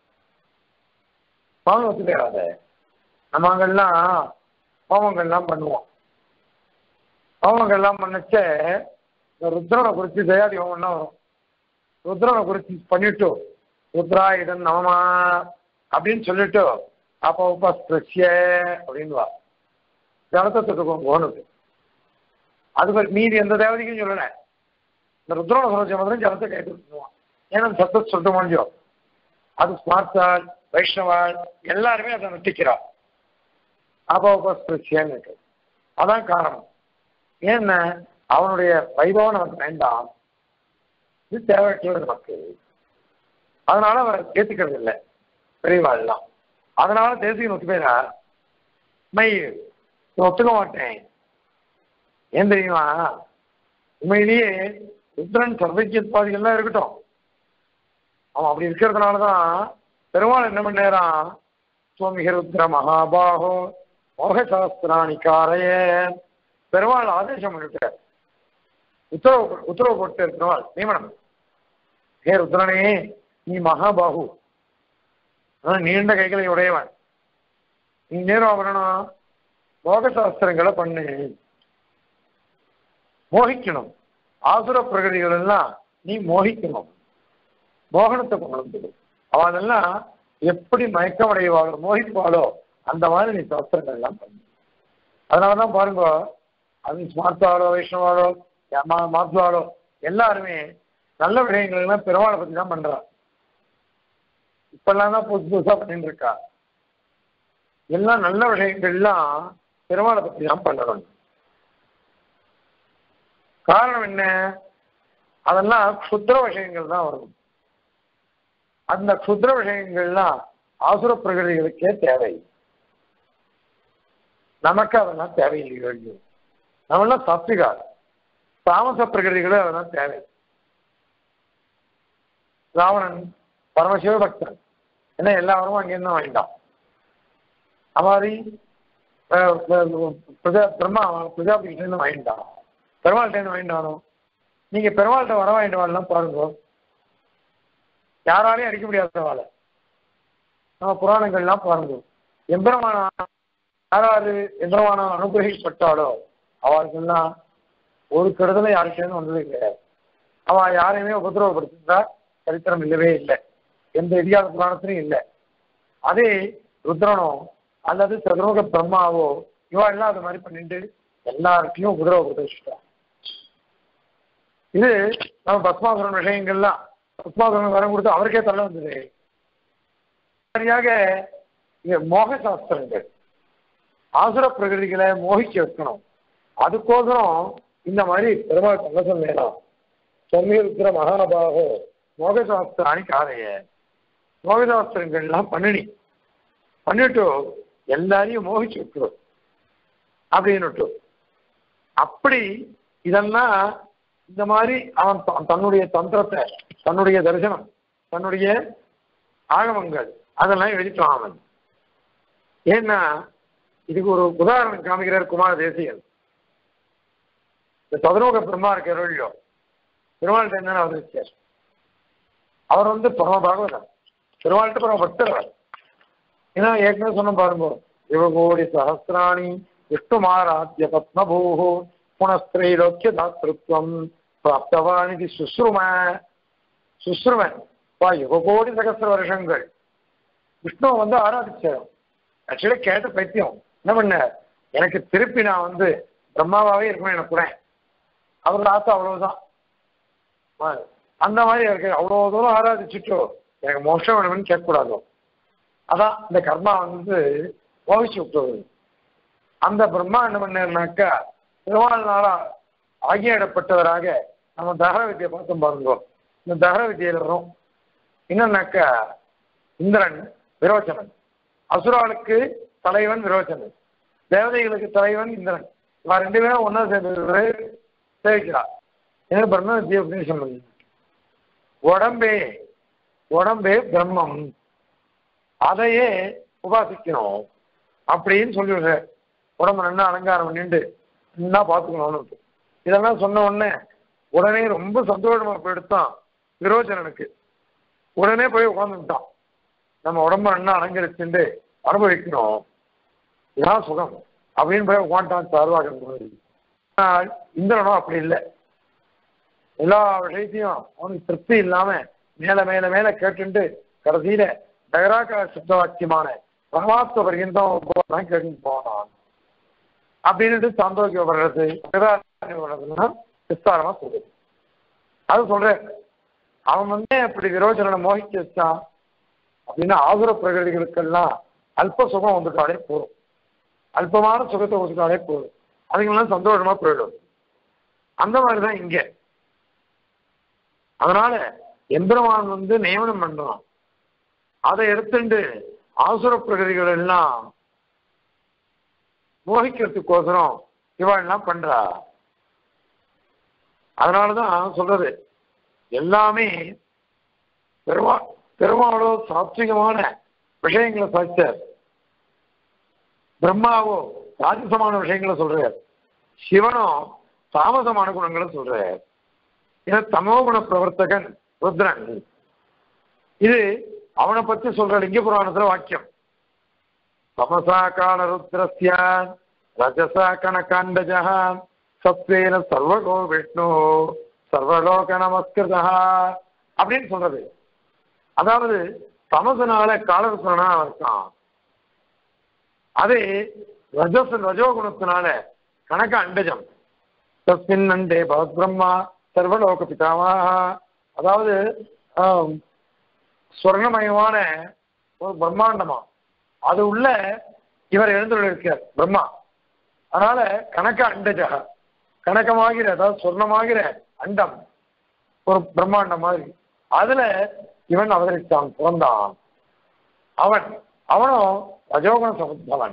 சுவாமி ஒத்துப்பேராத நம்ம அங்கெல்லாம் ஹோமங்கள்லாம் பண்ணுவோம் ஹோமங்கள்லாம் பண்ணச்ச இந்த ருத்ரனை குறித்து தயாதி ஹோமம்லாம் வரும் ருத்ரனை குறித்து பண்ணிட்டு ருத்ரா இதன் நவமா அப்படின்னு சொல்லிட்டு அப்போ உபஸ்பிரஷ்ய அப்படின்வா ஜலத்தை தொட்டுக்கும் போனது அது மாதிரி மீதி எந்த தேவதைக்கும் சொல்லல இந்த ருத்ரோண சரோஜ மாதிரி ஜலத்தை கேட்டு விட்டுருவான் ஏன்னா சத்தத்தை சொல்லிட்டு முடிஞ்சோம் அது ஸ்மார்த்தாள் வைஷ்ணவாள் எல்லாருமே அதை நட்டிக்கிறா அப்போ உபஸ்பிரஷ்யன்னு இருக்கு அதான் காரணம் ஏன்னா அவனுடைய வைபவம் நமக்கு வேண்டாம் இது தேவையற்றது நமக்கு அதனால அவர் ஏத்துக்கிறது இல்லை பெரியவாள்லாம் அதனால தேசிய ஒத்து பேரா மை ஒத்துக்க மாட்டேன் ஏன் தெரியுமா உண்மையிலேயே ருத்ரன் சர்வஜத்வாதிகள்லாம் இருக்கட்டும் அவன் அப்படி இருக்கிறதுனாலதான் பெருமாள் என்ன பண்ணேறான் சுவாமிக ருத்ர மகாபாகோ மோக சாஸ்திராணி காரைய பெருமாள் ஆதேசம் பண்ணிட்டார் உத்தரவு உத்தரவு போட்டு பெருமாள் நியமனம் ஹே ருத்ரனே நீ மகாபாகு நீண்ட கைகளை உடையவன் நீ நேரம் வரணும் போக சாஸ்திரங்களை பண்ணு மோகிக்கணும் ஆசுர பிரகதிகள் எல்லாம் நீ மோகிக்கணும் மோகனத்தை கொண்டு வந்துடும் அவனெல்லாம் எப்படி மயக்கம் அடைவாளோ மோகிப்பாளோ அந்த மாதிரி நீ சாஸ்திரங்கள் எல்லாம் பண்ணு அதனாலதான் பாருங்க அது ஸ்மார்த்தாளோ வைஷ்ணவாளோ மாத்வாளோ எல்லாருமே நல்ல விடயங்கள் எல்லாம் பெருமாளை பத்தி தான் பண்றா இப்பெல்லாம் தான் புதுசு புதுசா பண்ணிட்டு இருக்கா எல்லாம் நல்ல விஷயங்கள்லாம் பெருமாளை பத்தி தான் பண்ணணும் காரணம் என்ன அதெல்லாம் குத்திர விஷயங்கள் தான் வரும் அந்த குத்திர விஷயங்கள்லாம் ஆசுர பிரகதிகளுக்கே தேவை நமக்கு அதெல்லாம் தேவையில்லை நம்மளாம் சாத்விகா தாமச பிரகதிகளே அதெல்லாம் தேவை ராவணன் பரமசிவ பக்தன் என்ன எல்லாரும் அங்கேருந்து வாங்கிட்டான் அது மாதிரி பிரஜா பிரம்மா பிரஜாபதிக்கிட்டேருந்து வாங்கிட்டான் பெருமாள்கிட்டேருந்து வாங்கிட்டானோ நீங்க பெருமாள்கிட்ட வர வாங்கிட்டு வரலாம் பாருங்க யாராலையும் அடிக்க முடியாத வாழை நம்ம புராணங்கள்லாம் பாருங்க எம்பெருமான யாராரு எம்பெருமான அனுகிரகிக்கப்பட்டாலோ அவளுக்கெல்லாம் ஒரு கெடுதலை யாருக்கேன்னு வந்ததே கிடையாது அவன் யாரையுமே உபதிரவப்படுத்திருந்தா சரித்திரம் இல்லவே இல்லை எந்த இடியாத புராணத்திலையும் இல்லை அதே ருத்ரனோ அல்லது சதுர்முக பிரம்மாவோ இவா எல்லாம் அது மாதிரி பண்ணிட்டு எல்லாருக்கையும் உபதிரவப்படுத்த வச்சுட்டான் இது நம்ம பத்மாசுரன் விஷயங்கள்லாம் பத்மாசுரன் வரம் கொடுத்து அவருக்கே தள்ள வந்தது சரியாக மோக சாஸ்திரங்கள் ஆசுர பிரகிருதிகளை மோகிக்க வைக்கணும் அதுக்கோசரம் இந்த மாதிரி பெருமாள் கவசம் வேணாம் சொன்னிருக்கிற மகாபாகோ மோகசாஸ்திராணி காரைய மோகசாஸ்திரங்கள்லாம் பண்ணினி பண்ணிட்டு எல்லாரையும் மோகிச்சு விட்டுரும் அப்படின்னுட்டு அப்படி இதெல்லாம் இந்த மாதிரி அவன் தன்னுடைய தந்திரத்தை தன்னுடைய தரிசனம் தன்னுடைய ஆகமங்கள் அதெல்லாம் எழுதிட்டான் அவன் ஏன்னா இதுக்கு ஒரு உதாரணம் காமிக்கிறார் குமார தேசியன் இந்த சதுரோக பிரம்மா இருக்கிற இல்லையோ பெருமாள் என்ன அவதரிச்சார் அவர் வந்து பரம பாகவதர் பெருமாள்கிட்ட பிறகு பக்தர் ஏன்னா ஏற்கனவே சொன்ன பாருங்க யுவகோடி சஹசிராணி விஷ்ணுமாராத்திய பத்மபூஹு புனஸ்திரைலோக்கிய தாத்திருத்வம் பிராப்தவானிதி சுஸ்ரும சுஸ்ருமன் பா யுவகோடி சகசிர வருஷங்கள் விஷ்ணுவை வந்து ஆராதிச்சார் ஆக்சுவலி கேட்ட பைத்தியம் என்ன பண்ண எனக்கு திருப்பி நான் வந்து பிரம்மாவாவே இருக்கணும் எனக்கு கூட அவரோட ஆசை அவ்வளவுதான் ஆ, அந்த மாதிரி இருக்கு அவ்வளவு தூரம் ஆராதிச்சுட்டோ எனக்கு மோஷம் வேணும்னு கேட்கக்கூடாதோ அதான் இந்த கர்மா வந்து மோகிச்சு விட்டது அந்த பிரம்மா என்ன பண்ணாருனாக்கா திருவாழ்நாளா ஆகியிடப்பட்டவராக நம்ம தகர வித்தியை பார்த்தோம் பாருங்க இந்த தகர வித்தியில வரும் என்னன்னாக்கா இந்திரன் விரோச்சனன் அசுராளுக்கு தலைவன் விரோச்சனன் தேவதைகளுக்கு தலைவன் இந்திரன் இவன் ரெண்டு பேரும் ஒன்னா சேர்ந்து சேவிக்கிறார் என்ன பிரம்ம வித்தியை உபதேசம் பண்ணி உடம்பே உடம்பே பிரம்மம் அதையே உபாசிக்கணும் அப்படின்னு சொல்லிவிடுற உடம்பு நல்லா அலங்காரம் பண்ணிட்டு நல்லா பார்த்துக்கணும்னு இதெல்லாம் சொன்ன உடனே உடனே ரொம்ப சந்தோஷமா போயிடுத்தான் விரோச்சனனுக்கு உடனே போய் உட்காந்துட்டான் நம்ம உடம்ப நல்லா அலங்கரிச்சுட்டு அனுபவிக்கணும் இதான் சுகம் அப்படின்னு போய் உட்காந்துட்டான் சார்வாகன் ஆனால் இந்திரனும் அப்படி இல்லை எல்லா விஷயத்தையும் அவனுக்கு திருப்தி இல்லாம மேல மேல மேல கேட்டுட்டு கடைசியில டகராக சுத்த வாக்கியமான பரமாத்ம பர்யந்தம் கேட்டு போனான் அப்படின்ட்டு சாந்தோக்கிய வர்றது வர்றதுன்னா விஸ்தாரமா சொல்லுது அது சொல்றேன் அவன் வந்து அப்படி விரோச்சனனை மோகிச்சு வச்சான் அப்படின்னா ஆசுர பிரகதிகளுக்கெல்லாம் அல்ப சுகம் வந்துட்டாலே போதும் அல்பமான சுகத்தை கொடுத்துட்டாலே போதும் அதுங்கெல்லாம் சந்தோஷமா போயிடும் அந்த மாதிரிதான் இங்க அதனால எம்பெருமான் வந்து நியமனம் பண்றான் அதை எடுத்துட்டு ஆசுர பிரகதிகள் எல்லாம் மோகிக்கிறதுக்கோசரம் இவள் எல்லாம் பண்றா அதனாலதான் சொல்றது எல்லாமே பெருமா பெருமாளோ சாத்விகமான விஷயங்களை சாய்ச்சார் பிரம்மாவோ ராஜசமான விஷயங்களை சொல்றார் சிவனோ தாமசமான குணங்களை சொல்றார் இத தமோகுண பிரவர்த்தகன் ருத்ரன் இது அவனை பத்தி சொல்ற லிங்க புராணத்துல வாக்கியம் தமசா கால ருத்ரஸ்ய ரஜசா கணகாண்டஜா சத்வேன சர்வகோ விஷ்ணு சர்வலோக நமஸ்கிருதா அப்படின்னு சொல்றது அதாவது தமசனால காலருத்ரனா இருக்கான் அதே ரஜஸ் ரஜோகுணத்தினால கணக்க அண்டஜம் தஸ்மின் அண்டே பகவத் பிரம்மா சர்வலோக பிதாமா அதாவது ஆம், ஸ்வர்ணமயமான ஒரு பிரம்மாண்டமா அது உள்ள இவர் எழுந்துள்ள இருக்கார் பிரம்மா அதனால கணக்க அண்டஜக கணக்கமாகிற அதாவது சொர்ணமாகிற அண்டம் ஒரு பிரம்மாண்டம் மாதிரி அதுல இவன் அவதரித்தான் பிறந்தான் அவன் அவனும் ரஜோகுண சமுத்தவன்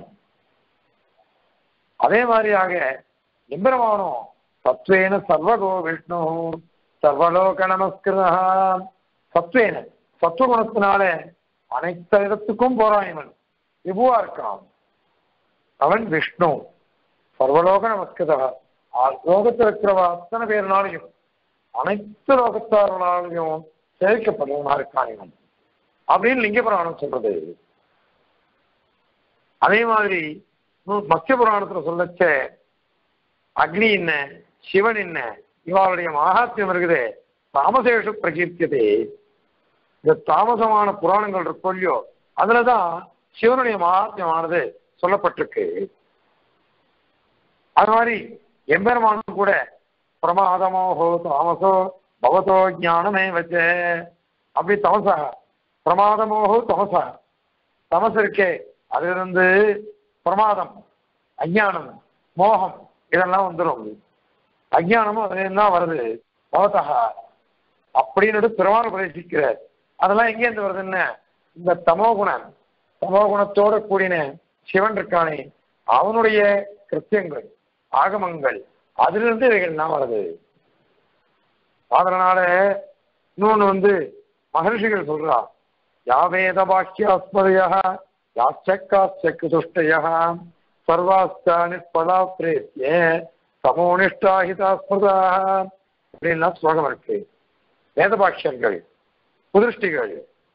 அதே மாதிரியாக எம்பெருமானும் சத்வேன சர்வகோ விஷ்ணு சர்வலோக நமஸ்கிருதா சத்வேன சத்துவகுணத்தினால அனைத்து இடத்துக்கும் போறான் இவன் விபுவா இருக்கான் அவன் விஷ்ணு சர்வலோக நமஸ்கிருதா ஆ- லோகத்தில் இருக்கிறவ அத்தனை பேர்னாலையும் அனைத்து லோகத்தார்களாலையும் சேவிக்கப்படுவனா இருக்கான் இவன் அப்படின்னு லிங்க புராணம் சொல்றது அதே மாதிரி இன்னும் மத்திய புராணத்துல சொல்லச்ச அக்னி என்ன சிவன் என்ன இவாளுடைய மகாத்மியம் இருக்குது தாமசேஷு பிரகீர்த்தியதே இந்த தாமசமான புராணங்கள் இருக்கோ இல்லையோ அதுலதான் சிவனுடைய மகாத்மியமானது சொல்லப்பட்டிருக்கு அது மாதிரி எம்பெருமானும் கூட பிரமாதமோஹோ தாமசோ பவதோ ஞானமே வச்ச அப்படி தமசா பிரமாதமோஹோ தமசா தமசு இருக்கே அது இருந்து பிரமாதம் அஞ்ஞானம் மோகம் இதெல்லாம் வந்துடும் அஞ்ஞானமும் அதுல தான் வருது பவதா அப்படின்னு பெருமாள் உபதேசிக்கிறார் அதெல்லாம் எங்கேருந்து வருதுன்னு இந்த தமோகுணம் தமோகுணத்தோட கூடின சிவன் இருக்கானே அவனுடைய கிருத்தியங்கள் ஆகமங்கள் அதிலிருந்து இவைகள்லாம் வருது அதனால இன்னொன்னு வந்து மகர்ஷிகள் சொல்றா யாவேத பாக்கியாஸ்மதையா யாச்சக்காச்சக்கு துஷ்டயா சர்வாஸ்தா நிஷ்பலா பிரேத்திய சமோனிஷ்டாஹிதாஸ்மிருதா அப்படின்லாம் ஸ்லோகம் இருக்கு வேதபாக்கியங்கள் புதிருஷ்டிகள்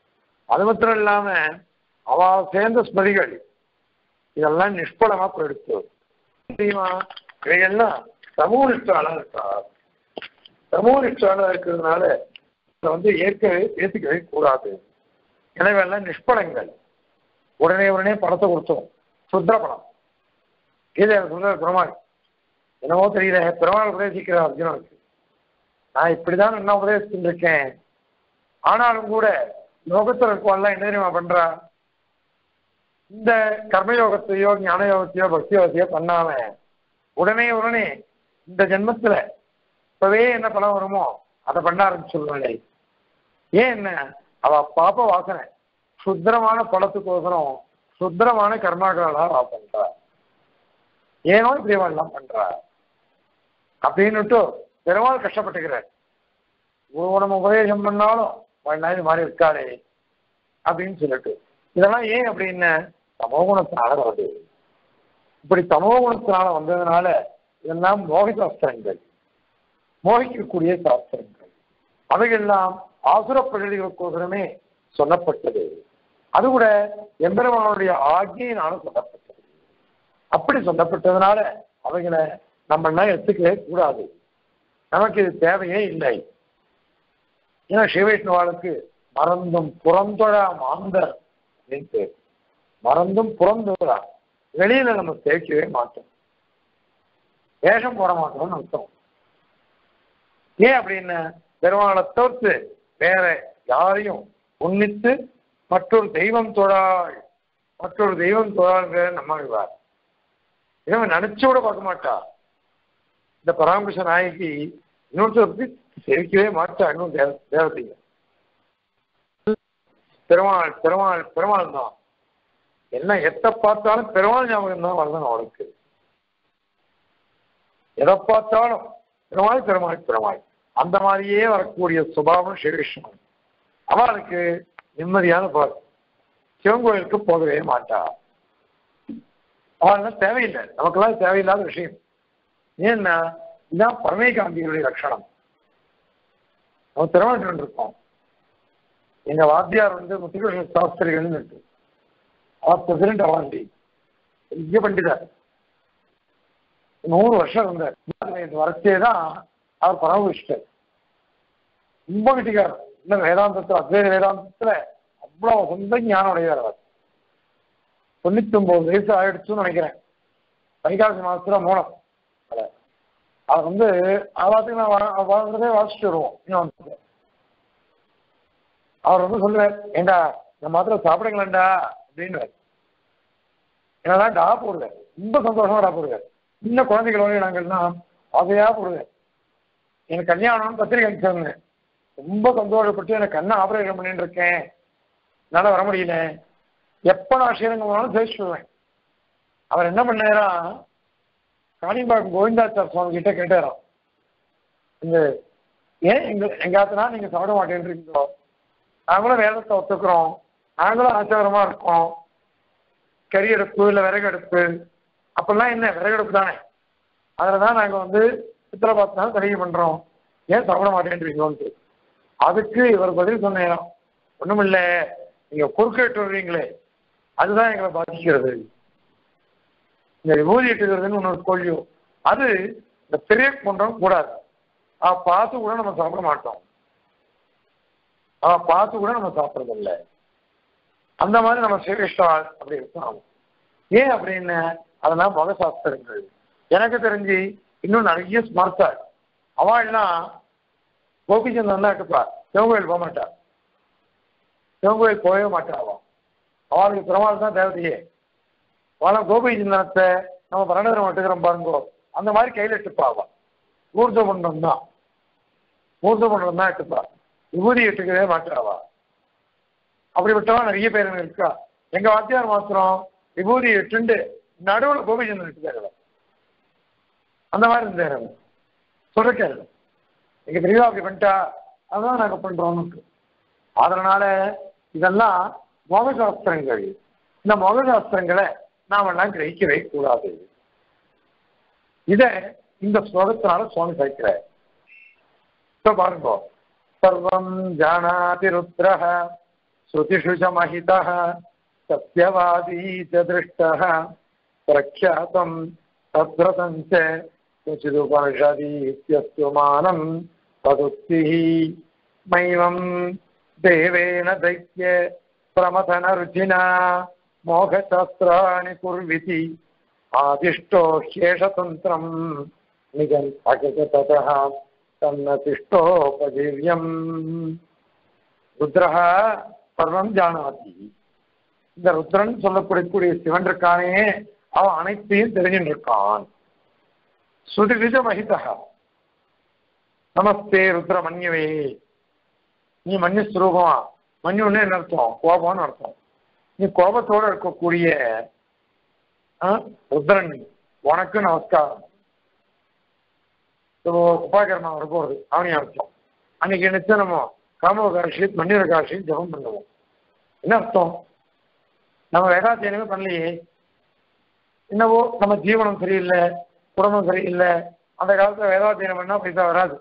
அது மாத்திரம் இல்லாம அவ சேர்ந்த ஸ்மதிகள் இதெல்லாம் நிஷ்பலமா போயிடுச்சு தெரியுமா இவைகள்லாம் சமூகத்தாளா இருக்கா சமூகத்தாளா இருக்கிறதுனால இதை வந்து ஏற்கவே ஏற்றுக்கவே கூடாது எனவே எல்லாம் நிஷ்பலங்கள் உடனே உடனே பணத்தை கொடுத்தோம் சுத்திர பணம் கீதை சொல்ற பெருமாள் என்னவோ தெரியல பெருமாள் உபதேசிக்கிறார் அர்ஜுனனுக்கு நான் இப்படிதான் என்ன உபதேசிச்சுட்டு இருக்கேன் ஆனாலும் கூட லோகத்தில் இருக்கவெல்லாம் என்ன தெரியுமா பண்றா இந்த கர்மயோகத்தையோ ஞான யோகத்தையோ பக்தி யோகத்தையோ பண்ணாம உடனே உடனே இந்த ஜென்மத்துல இப்பவே என்ன பலம் வருமோ அதை பண்ண ஆரம்பிச்சுள்ளாளே ஏன் என்ன அவ பாப்ப வாசனை சுத்திரமான பழத்துக்கோசரம் சுத்திரமான கர்மாக்களால அவ பண்றா ஏனோ இப்படி அவள் எல்லாம் பண்றா அப்படின்னுட்டு பெருமாள் கஷ்டப்பட்டுக்கிறார் ஒரு நம்ம உபதேசம் பண்ணாலும் அவள் இது மாதிரி இருக்காளே அப்படின்னு சொல்லிட்டு இதெல்லாம் ஏன் அப்படின்னு தமோகுணத்தினால வருது இப்படி தமோகுணத்தினால வந்ததுனால இதெல்லாம் மோக சாஸ்திரங்கள் மோகிக்கக்கூடிய சாஸ்திரங்கள் அவையெல்லாம் ஆசுர பிரகதிகளுக்கோசரமே சொல்லப்பட்டது அது கூட எம்பெருமானுடைய ஆகியினால சொல்லப்பட்டது அப்படி சொல்லப்பட்டதுனால அவைகளை நம்ம எல்லாம் எடுத்துக்கவே கூடாது நமக்கு இது தேவையே இல்லை ஏன்னா சிவவைஷ்ணவாளுக்கு மறந்தும் புறந்தொழா மாந்தர் அப்படின்னு பேர் மறந்தும் புறந்தொழா வெளியில நம்ம சேர்க்கவே மாட்டோம் வேஷம் போட மாட்டோம்னு அர்த்தம் ஏன் அப்படின்னு பெருமாளை தவிர்த்து வேற யாரையும் உன்னித்து மற்றொரு தெய்வம் தொழாள் மற்றொரு தெய்வம் தொழாள்ங்கிற நம்மாழ்வார் இவன் நினைச்சு கூட பார்க்க மாட்டா இந்த பராமரிச நாயகி இன்னொருத்தர் பத்தி சேவிக்கவே மாட்டா இன்னும் தேவ தேவதைங்க பெருமாள் பெருமாள் பெருமாள் தான் என்ன எத்த பார்த்தாலும் பெருமாள் ஞாபகம் தான் வரணும் அவளுக்கு எதை பார்த்தாலும் பெருமாள் பெருமாள் பெருமாள் அந்த மாதிரியே வரக்கூடிய சுபாவம் ஸ்ரீகிருஷ்ணன் அவளுக்கு நிம்மதியான பார் சிவன் கோயிலுக்கு போகவே மாட்டா அவளுக்கு தேவையில்லை நமக்கெல்லாம் தேவையில்லாத விஷயம் ஏன்னா இதுதான் பரமேகாந்திகளுடைய லட்சணம் நம்ம திருமணம் இருக்கோம் எங்க வாத்தியார் வந்து முத்துகிருஷ்ண சாஸ்திரிகள்னு இருக்கு அவர் பிரசிடண்ட் அவாண்டி பெரிய பண்டிதர் நூறு வருஷம் இருந்தார் இந்த வரச்சே தான் அவர் பரமவிஷ்டர் ரொம்ப கிட்டிக்கார் இன்னும் வேதாந்தத்தில் அத்வைத வேதாந்தத்துல அவ்வளவு சொந்த ஞானம் உடையவர் அவர் தொண்ணூத்தி ஒன்பது வயசு ஆயிடுச்சுன்னு நினைக்கிறேன் வைகாசி மாசத்துல மூலம் அவர் வந்து ஆவாத்துக்கு நான் வாழ்ந்ததே வாசிச்சுட்டு வருவோம் இன்னும் வந்து அவர் வந்து சொல்லுவார் ஏண்டா இந்த மாத்திரம் சாப்பிடுங்களேன்டா அப்படின்னு என்னதான் டா போடுவார் ரொம்ப சந்தோஷமா டா போடுவார் சின்ன குழந்தைகளோட நாங்கள்னா ஆசையா போடுவார் எனக்கு கல்யாணம் பத்திரிகை அனுப்பிச்சிருந்தேன் ரொம்ப சந்தோஷப்பட்டு எனக்கு கண்ணை ஆபரேஷன் பண்ணிட்டு இருக்கேன் என்னால் வர முடியல எப்போ நான் ஸ்ரீரங்கம் போனாலும் பேசிடுவேன் அவர் என்ன பண்ணாரா காணிம்பாக்கம் கோவிந்தாச்சார் சுவாமி கிட்ட கேட்டாராம் இந்த ஏன் எங்க எங்காத்தனா நீங்க சாப்பிட மாட்டேன்றீங்களோ நாங்களும் வேதத்தை ஒத்துக்கிறோம் நாங்களும் ஆச்சாரமா இருக்கோம் கறி அடுப்பு இல்லை விறகு அடுப்பு அப்பெல்லாம் என்ன விறகு அடுப்பு தானே அதில் தான் நாங்கள் வந்து சித்திரை பார்த்து தடை பண்றோம் ஏன் சாப்பிட மாட்டேன்றீங்களோன்ட்டு அதுக்கு இவர் பதில் சொன்னேன் ஒண்ணுமில்ல நீங்க குறுக்கிட்டு வர்றீங்களே அதுதான் எங்களை பாதிக்கிறது இந்த விபூதி இட்டுக்கிறதுன்னு ஒன்று கொள்ளியும் அது இந்த பெரிய பண்றோம் கூடாது ஆ பார்த்து கூட நம்ம சாப்பிட மாட்டோம் ஆ பார்த்து கூட நம்ம சாப்பிட்றது இல்லை அந்த மாதிரி நம்ம சிரேஷ்டால் அப்படி இருக்கணும் ஏன் அப்படின்னு அதெல்லாம் மகசாஸ்திரங்கள் எனக்கு தெரிஞ்சு இன்னும் நிறைய ஸ்மார்த்தாள் அவள்லாம் கோபிச்சந்திரன் தான் எடுப்பா சிவங்கோயில் போக மாட்டா சிவங்கோயில் போகவே மாட்டா அவன் அவளுக்கு பெருமாள் தான் தேவதையே அவளை கோபிச்சந்திரனத்தை நம்ம பரணதரம் விட்டுக்கிறோம் பாருங்கோ அந்த மாதிரி கையில் எடுத்துப்பா அவன் ஊர்ஜ பண்றம் தான் ஊர்ஜ பண்றம் தான் எடுத்துப்பா விபூதி எடுத்துக்கவே மாட்டாவா அப்படி விட்டவா நிறைய பேர் இருக்கா எங்க வாத்தியார் மாத்திரம் விபூதி எட்டுண்டு நடுவில் கோபிச்சந்திரன் எடுத்துக்காரு அந்த மாதிரி இருந்தாரு அவர் சொல்லிருக்காரு எங்க தெளிவா அப்படி பண்ணிட்டா அதான் நாங்க பண்றோம்னு அதனால இதெல்லாம் மோகசாஸ்திரங்கள் இந்த மோகசாஸ்திரங்களை நாம எல்லாம் கிரகிக்கவே கூடாது இத இந்த ஸ்லோகத்தினால சுவாமி சாய்க்கிறார் இப்ப பாருங்க சர்வம் ஜானாதி ருத்ரஹ ஸ்ருதிஷு ச மஹிதः சத்யவாதி ச திருஷ்டः பிரக்யாதம் தத்ரதம் ச क्वचिदुपनिषदीत्यस्तुमानम् तदुक्तिः मैवम् देवेन दैत्य प्रमथनरुचिना मोघशास्त्राणि कुर्विति आदिष्टो ह्येषतन्त्रम् निगम् अगततः तन्नतिष्ठोपजीव्यम् ருத்ரஹ சர்வம் ஜானாதி இந்த ருத்ரன் சொல்லக்கூடிய சிவன் இருக்கானே அவன் அனைத்தையும் தெரிஞ்சுட்டு இருக்கான் சுதிவிஜ மகிதா நமஸ்தே ருத்ர மன்யவே நீ மன்ய ஸ்வரூபமா மன்யுன்னு என்ன அர்த்தம் கோபம்னு அர்த்தம் நீ கோபத்தோட இருக்கக்கூடிய ஆ, ருத்ரன் உனக்கு நமஸ்காரம் இப்போ உபாகரணம் வரப்போகுது அவனையும் அர்த்தம் அன்னைக்கு நினைச்சு நம்ம காமவகாட்சி மன்னிரகாட்சி ஜபம் பண்ணுவோம் என்ன அர்த்தம் நம்ம வேதாத்தியனமே பண்ணலையே என்னவோ நம்ம ஜீவனம் சரியில்லை குடும்பம் சரியில்லை அந்த காலத்துல வேதாத்தியனம் பண்ணா பைசா வராது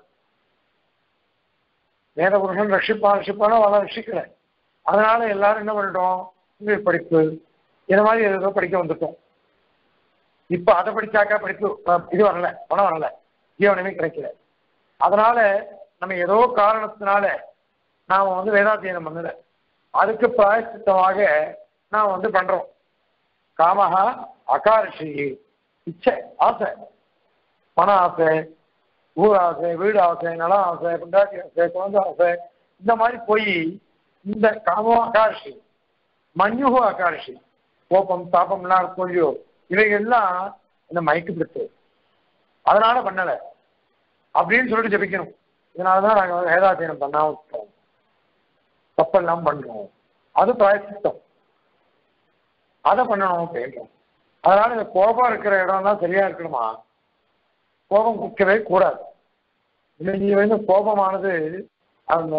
வேத புருஷன் ரட்சிப்பான் ரட்சிப்பானா அவளை ரட்சிக்கல அதனால எல்லாரும் என்ன பண்ணிட்டோம் இங்கிலீஷ் படிப்பு இந்த மாதிரி ஏதோ படிக்க வந்துட்டோம் இப்ப அதை படிச்சாக்கா படிப்பு அஹ், இது வரல பணம் வரல ஜீவனமே கிடைக்கல அதனால நம்ம ஏதோ காரணத்தினால நாம வந்து வேதாத்தியனம் பண்ணல அதுக்கு பிராயசித்தமாக நாம் வந்து பண்றோம் காமஹா அகாரிஷி இச்சை ஆசை பண ஆசை ஊர் ஆசை வீடு ஆசை நலம் ஆசை பொண்டாட்டி ஆசை குழந்தை ஆசை இந்த மாதிரி போய் இந்த காமம் அகாரிஷி மஞ்சுகு அகாரிஷி கோபம் தாபம்லாம் இருக்கும் இல்லையோ இவைகள்லாம் இந்த மயக்கு பிடித்து அதனால பண்ணல அப்படின்னு சொல்லிட்டு ஜெபிக்கணும் இதனாலதான் நாங்க வந்து வேதாத்தியனம் பண்ணாம விட்டோம் தப்பெல்லாம் பண்றோம் அது பிராயசித்தம் அதை பண்ணணும் அப்படின்றோம் அதனால இந்த கோபம் இருக்கிற இடம்லாம் சரியா இருக்கணுமா கோபம் குக்கவே கூடாது இல்லை நீ வந்து கோபமானது அந்த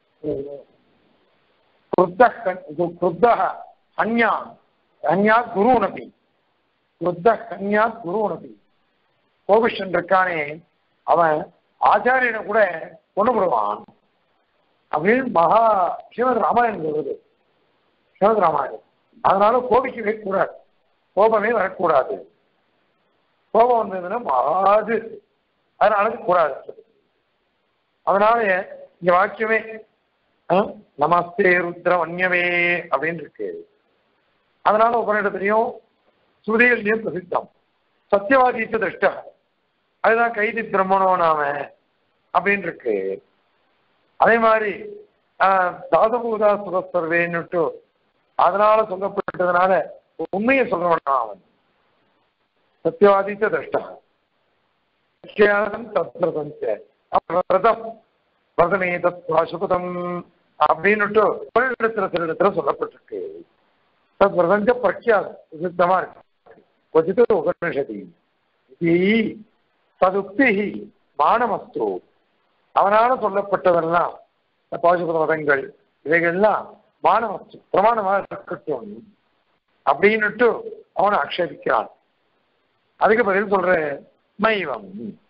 குருத்த அந்யா அந்யா குரு உணபி குருத்த கன்யா குரு உணபி கோபிஷன் இருக்கானே அவன் ஆச்சாரியனை கூட கொண்டு விடுவான் அப்படின்னு மகா ஸ்ரீமத் ராமாயணம் சொல்லுது ஸ்ரீமத் ராமாயணம் அதனால கோபிக்கவே கூடாது கோபமே வரக்கூடாது கோபம் வந்ததுன்னா மகாது அதனால அது கூடாது அதனால இங்க வாக்கியமே அஹ், நமஸ்தே ருத்ர வன்யமே அப்படின்னு இருக்கு அதனால உபநிடத்திலையும் ஸ்ருதிகள்லையும் பிரசித்தம் சத்தியவாதித்த திருஷ்டா அதுதான் கைதி பிரம்மணோ நாம அப்படின்னு இருக்கு அதே மாதிரி ஆஹ், தாதபூதா சுரஸ்தர்வேன்னுட்டு அதனால சொல்லப்பட்டதுனால உண்மையை சொல்றவன் அவன் சத்தியவாதித்த திருஷ்டா தத்ரதம் விரதம் விரதமே தத் சுபதம் அப்படின்னுட்டு ஒரு இடத்துல சில இடத்துல சொல்லப்பட்டிருக்கு தத் விரதஞ்ச பிரக்யாதம் சித்தமா இருக்கு கொச்சித்து உபனிஷதி இது ததுக்தி மானமஸ்து அவனால சொல்லப்பட்டதெல்லாம் இந்த பாசுபத மதங்கள் இவைகள்லாம் மானமஸ்து பிரமாணமாக இருக்கட்டும் அப்படின்னுட்டு அவனை ஆக்ஷேபிக்கிறான் அதுக்கு பதில் சொல்ற மைவம்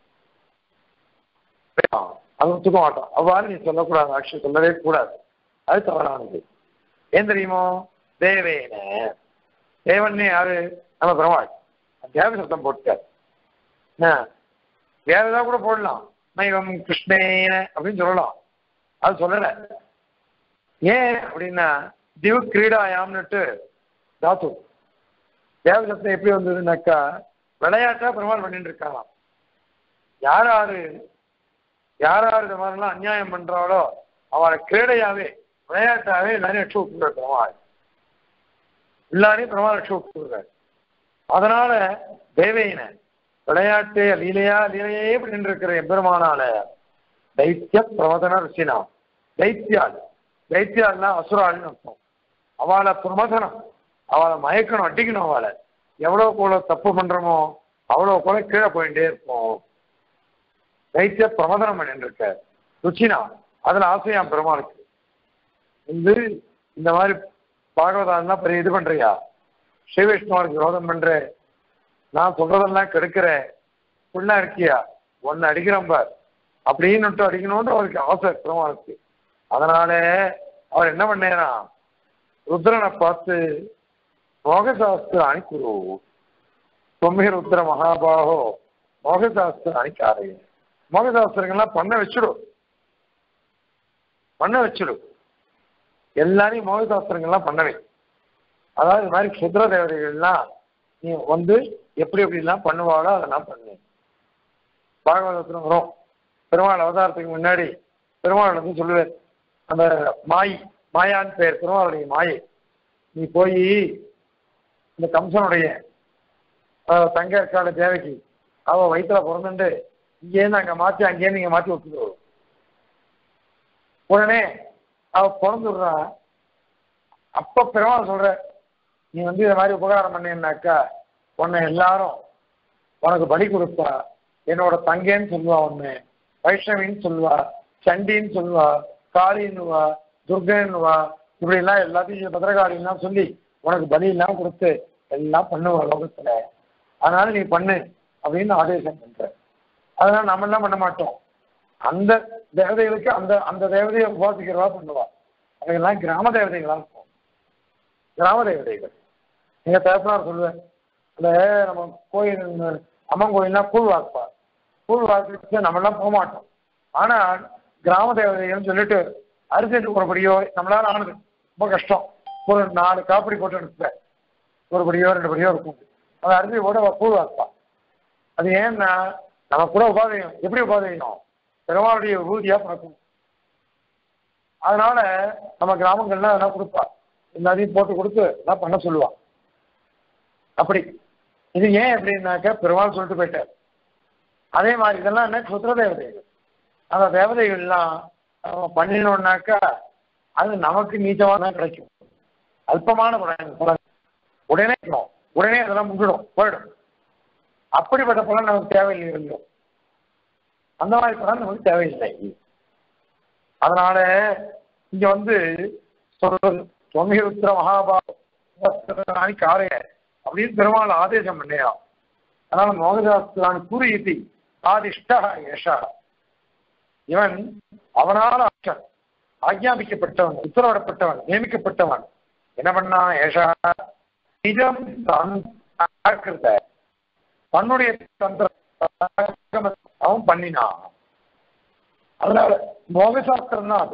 அது ஒத்துக்க மாட்டான் அவ்வாறு நீ சொல்லக்கூடாது ஆக்ஷி சொல்லவே கூடாது அது தவறானது ஏன் தெரியுமோ தேவேன தேவன்னே யாரு நம்ம பெருமாள் தேவ சத்தம் போட்டார் என்ன வேற ஏதாவது கூட போடலாம் மைவம் கிருஷ்ணேன அப்படின்னு சொல்லலாம் அது சொல்லல ஏன் அப்படின்னா திவ கிரீடாயாம்னுட்டு தாத்து தேவ சத்தம் எப்படி வந்ததுன்னாக்கா விளையாட்டா பெருமாள் பண்ணிட்டு இருக்காராம் யார் யாரு யார் யார் இந்த மாதிரிலாம் அநியாயம் பண்றாளோ அவளை கிரீடையாவே விளையாட்டாவே எல்லாரையும் ரட்ச விட்டுறாரு பெருமாள் எல்லாரையும் பெருமாள் ரட்ச விட்டுறாரு அதனால தேவையின விளையாட்டு லீலையா லீலையே பண்ணிட்டு இருக்கிற எம்பெருமானால தைத்திய பிரமதன ருசினா தைத்தியாள் தைத்தியாள்னா அசுராள்னு அர்த்தம் அவளை பிரமதனம் அவளை மயக்கணும் அடிக்கணும் அவளை எவ்வளவு கூட தப்பு பண்றோமோ அவ்வளவு கூட கீழே போயிட்டே இருப்போம் தைத்திய பிரமதனம் பண்ணிட்டு இருக்க ருச்சினா அதுல ஆசையா பெருமாளுக்கு வந்து இந்த மாதிரி பாகவதாலாம் பெரிய இது பண்றியா ஸ்ரீ விஷ்ணுவாருக்கு விரோதம் பண்ற நான் சொல்றதெல்லாம் கெடுக்கிற புண்ணா இருக்கியா ஒன்னு அடிக்கிறேன் பார் அப்படின்னுட்டு அடிக்கணும்னு அவருக்கு ஆசை பெருமாளுக்கு அதனால அவர் என்ன பண்ணேனா ருத்ரனை பார்த்து மோகசாஸ்திராணி குரு தொம்மிக ருத்ர மகாபாகோ மோகசாஸ்திராணி காரைய மோகசாஸ்திரங்கள்லாம் பண்ண வச்சுடும் பண்ண வச்சுடும் எல்லாரையும் மோகசாஸ்திரங்கள்லாம் பண்ணவே அதாவது இது மாதிரி சுத்ர தேவதைகள்லாம் நீ வந்து எப்படி எப்படிலாம் பண்ணுவாளோ அதெல்லாம் பண்ணு பாகவதத்துல வரும் பெருமாள் அவதாரத்துக்கு முன்னாடி பெருமாள் வந்து சொல்லுவார் அந்த மாய் மாயான்னு பேர் பெருமாளுடைய மாயை நீ போய் இந்த கம்சனுடைய அஹ், தங்க இருக்காள தேவைக்கு அவ வயிற்றுல பிறந்துட்டு இங்கேருந்து அங்க மாத்தி அங்கேருந்து இங்க மாத்தி விட்டுருவோம் உடனே அவ பிறந்துடுறா அப்ப பெருமாள் சொல்ற நீ வந்து இந்த மாதிரி உபகாரம் பண்ணீங்கன்னாக்கா உன்னை எல்லாரும் உனக்கு பலி கொடுப்பா என்னோட தங்கேன்னு சொல்லுவா ஒண்ணு வைஷ்ணவின்னு சொல்லுவா சண்டின்னு சொல்லுவா காளின்னுவா துர்கைன்னுவா இப்படி எல்லாம் எல்லாத்தையும் பத்திரகாளின்லாம் சொல்லி உனக்கு பலி எல்லாம் கொடுத்து எல்லாம் பண்ணுவா லோகத்துல அதனால நீ பண்ணு அப்படின்னு ஆதேசம் பண்ற அதனால நம்ம எல்லாம் பண்ண மாட்டோம் அந்த தேவதைகளுக்கு அந்த அந்த தேவதையை உபாசிக்கிறவா பண்ணுவா அவையெல்லாம் கிராம தேவதைகளா இருக்கும் கிராம தேவதைகள் நீங்க பேசினார் சொல்லுவேன் அந்த நம்ம கோயில் அம்மன் கோயில்னா கூழ் வாக்குப்பா கூழ் வாக்கு நம்ம எல்லாம் போக மாட்டோம் ஆனா கிராம தேவதைகள்னு சொல்லிட்டு அரிசி ஒரு படியோ நம்மளால ஆனது ரொம்ப கஷ்டம் ஒரு நாலு காப்படி போட்டு அனுப்புவேன் ஒரு படியோ ரெண்டு படியோ இருக்கும் அந்த அரிசி போட அவ கூழ் வாக்குப்பா அது ஏன்னா நம்ம கூட உபாதையும் எப்படி உபாதையும் பெருமாளுடைய உறுதியா பார்க்கணும் அதனால நம்ம கிராமங்கள்லாம் அதெல்லாம் கொடுப்பா எல்லாத்தையும் போட்டு கொடுத்து எல்லாம் பண்ண சொல்லுவா அப்படி இது ஏன் அப்படின்னாக்க பெருமாள் சொல்லிட்டு போயிட்டார் அதே மாதிரி இதெல்லாம் என்ன சுத்திர தேவதைகள் அந்த தேவதைகள்லாம் நம்ம பண்ணினோம்னாக்கா அது நமக்கு நீச்சமாக தான் கிடைக்கும் அல்பமான பலன் பலன் உடனே கிடைக்கும். உடனே அதெல்லாம் முடிடும் போயிடும் அப்படிப்பட்ட பலன் நமக்கு தேவையில்லை இல்லையோ அந்த மாதிரி பலன் நமக்கு தேவையில்லை அதனால இங்க வந்து சொல்றது தொமிருத்திர மகாபாரதி காரைய அப்படின்னு பெருமாள் ஆதேசம் பண்ணியா அதனால மோகதாஸ்திரான் கூறியதி ஆதிஷ்டா யஷா இவன் அவனால் ஆற்றன் ஆக்ஞாபிக்கப்பட்டவன் உத்தரவிடப்பட்டவன் நியமிக்கப்பட்டவன் என்ன பண்ணா ஏஷா நிஜம் தான் பார்க்கிறத தன்னுடைய தந்திர அவன் பண்ணினான் அதனால மோகசாஸ்திரம் தான் அது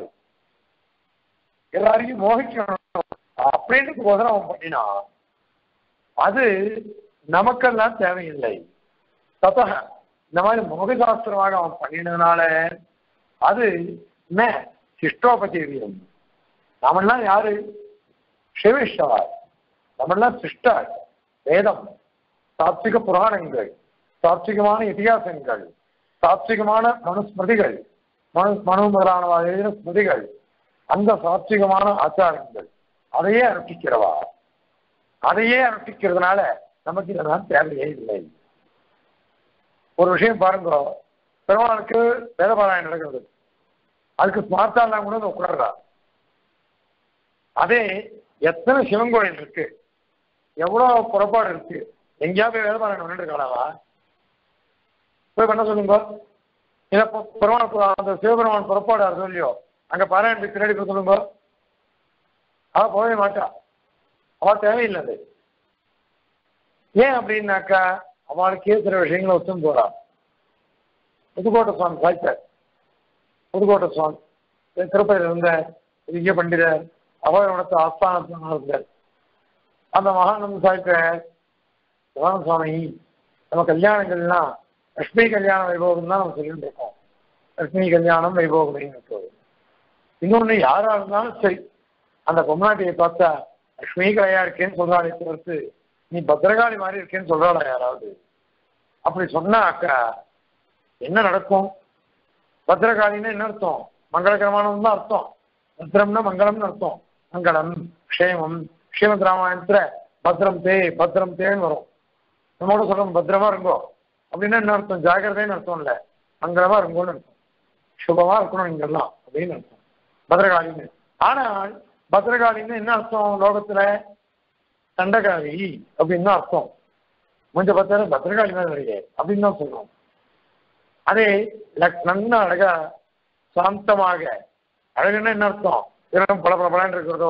எல்லாரையும் மோகிக்கணும் அப்படின்னு போதும் அவன் பண்ணினான் அது நமக்கெல்லாம் தேவையில்லை தத்தக இந்த மாதிரி மோகசாஸ்திரமாக அவன் பண்ணினதுனால அது என்ன சிஷ்டோபதேவியம் நாமெல்லாம் யாரு சிவிஷ்டவார் நம்மெல்லாம் சிஷ்டார் வேதம் சாத்விக புராணங்கள் சாத்விகமான இதிகாசங்கள் சாத்விகமான மனுஸ்மிருதிகள் மனு மனு முதலானவா எழுதின ஸ்மிருதிகள் அந்த சாத்விகமான ஆச்சாரங்கள் அதையே அனுஷ்டிக்கிறவா அதையே அனுஷ்டிக்கிறதுனால நமக்கு இதெல்லாம் தேவையே இல்லை ஒரு விஷயம் பாருங்க பெருமாளுக்கு வேதபாராயணம் நடக்கிறது அதுக்கு ஸ்மார்த்தாலாம் கூட வந்து உட்கார்றா அதே எத்தனை சிவன் கோயில் இருக்கு எவ்வளவு புறப்பாடு இருக்கு எங்கேயாவது போய் வேதபாராயணம் பண்ணிட்டு இருக்காளாவா போய் பண்ண சொல்லுங்க இதை பெ- பெருமாள் பு- அந்த சிவபெருமான் புறப்பாடு அது இல்லையோ அங்க பாராயணத்துக்கு பின்னாடி போய் சொல்லுங்க அவ போகவே மாட்டா அவ தேவையில்லை அது ஏன் அப்படின்னாக்கா அவளுக்கே சில விஷயங்களை ஒத்தும் போறா புதுக்கோட்டை சுவாமி சாய்த்தார் புதுக்கோட்டை சுவாமி திருப்பதியில் இருந்த பெரிய பண்டிதர் அவரோட ஆஸ்தானத்தில் இருந்தார் அந்த மகானந்த சாய்த்தார் சிவான சுவாமி நம்ம கல்யாணங்கள்லாம் லட்சுமி கல்யாண வைபோகம் தான் நம்ம சொல்லிட்டு இருக்கோம் லட்சுமி கல்யாணம் வைபோகம் அப்படின்னு இன்னொன்னு யாரா இருந்தாலும் சரி அந்த பொம்னாட்டியை பார்த்தா லட்சுமி கலையா இருக்கேன்னு சொல்றாளே தவிர்த்து நீ பத்திரகாளி மாதிரி இருக்கேன்னு சொல்றாளா யாராவது அப்படி சொன்னா அக்கா என்ன நடக்கும் பத்திரகாளின்னு என்ன அர்த்தம் மங்களகரமானது தான் அர்த்தம் பத்திரம்னா மங்களம்னு அர்த்தம் மங்களம் க்ஷேமம் ஸ்ரீமத் ராமாயணத்துல பத்திரம் தே பத்திரம் தேன்னு வரும் நம்மோட சொல்றோம் பத்திரமா இருங்கோ அப்படின்னா என்ன அர்த்தம் ஜாகிரதைன்னு அர்த்தம் இல்ல மங்களமா இருங்கோன்னு அர்த்தம் சுபமா இருக்கணும் இங்கெல்லாம் அப்படின்னு அர்த்தம் பத்ரகாளின்னு ஆனால் பத்ரகாளின்னு என்ன அர்த்தம் லோகத்துல தண்டகாளி அப்படின்னு தான் அர்த்தம் கொஞ்சம் பார்த்தாலும் பத்ரகாளி தான் வருது அப்படின்னு தான் சொல்றோம் அதே லக்- நல்ல அழகா சாந்தமாக அழகுன்னா என்ன அர்த்தம் வெறும் பல பல இருக்கிறதோ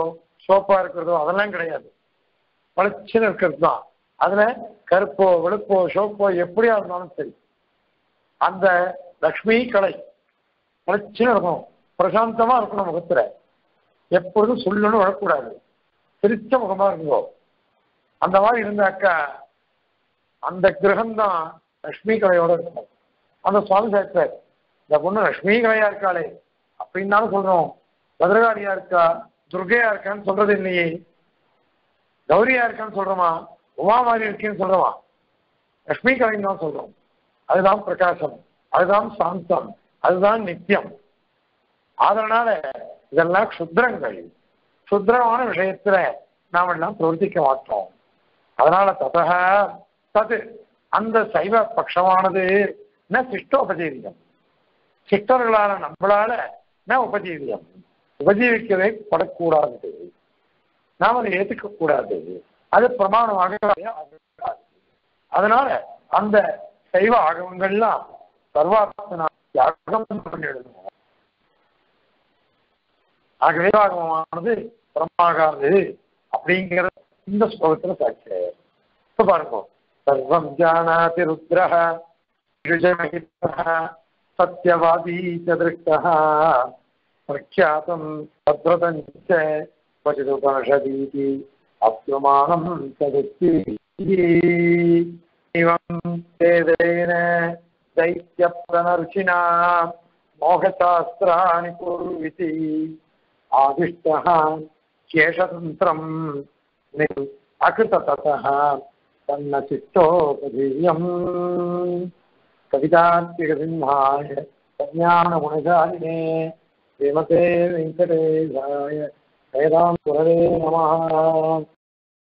சோப்பா இருக்கிறதோ அதெல்லாம் கிடையாது பளிச்சுன்னு இருக்கிறது தான் அதுல கருப்போ வெளுப்போ சோப்போ எப்படியா இருந்தாலும் சரி அந்த லக்ஷ்மி கலை பளிச்சுன்னு இருக்கணும் பிரசாந்தமா இருக்கணும் முகத்துல எப்பொழுதும் சொல்லணும்னு வரக்கூடாது சிரிச்ச முகமா இருந்தோம் அந்த மாதிரி இருந்தாக்கா அந்த கிரகம்தான் லக்ஷ்மி கலையோட இருக்கும் அந்த சுவாமி சார் இந்த பொண்ணு லக்ஷ்மி கலையா இருக்காளே அப்படின்னு தானே சொல்றோம் பத்ரகாளியா இருக்கா துர்கையா இருக்கான்னு சொல்றது இல்லையே கௌரியா இருக்கான்னு சொல்றோமா உமா மாதிரி இருக்கேன்னு சொல்றோமா லக்ஷ்மி கலைன்னு தான் சொல்றோம் அதுதான் பிரகாசம் அதுதான் சாந்தம் அதுதான் நித்தியம் அதனால இதெல்லாம் க்ஷுத்ரங்கள் க்ஷுத்ரமான விஷயத்துல நாம் எல்லாம் பிரவர்த்திக்க மாட்டோம் அதனால ததக தது அந்த சைவ பட்சமானது ந சிஷ்டோபஜீவியம் சிஷ்டர்களால நம்மளால ந உபஜீவியம் உபஜீவிக்கவே படக்கூடாது நாம் அதை ஏற்றுக்க கூடாது அது பிரமாணமாக ஆகக்கூடாது. அதனால அந்த சைவ ஆகவங்கள்லாம் சர்வாத்மனா யாகம் பண்ணிடணும் ஆகவே ஆகமானது பிரமாகாது அப்படிங்கிற இந்த ஸ்லோகத்துல சாட்சி இப்ப பாருங்க சர்வம் ஜானாதி ருத்ரஹ யுஜமகித்தஹ சத்யவாதி ச திருஷ்டः பிரக்யாதம் தத்ரதஞ்ச क्वचिदुपनिषदीति अप्यमानं तदुक्ति इवं वेदेन दैत्यप्रनर्षिणा मोहशास्त्राणि कुर्विति आदिष्टः शेषतन्त्रं अकृतततः तन्न चित्तोपधीयम् कवितान्तिकसिंहाय कल्याणगुणशालिने श्रीमते वेङ्कटेशाय वेदान्तुरवे नमः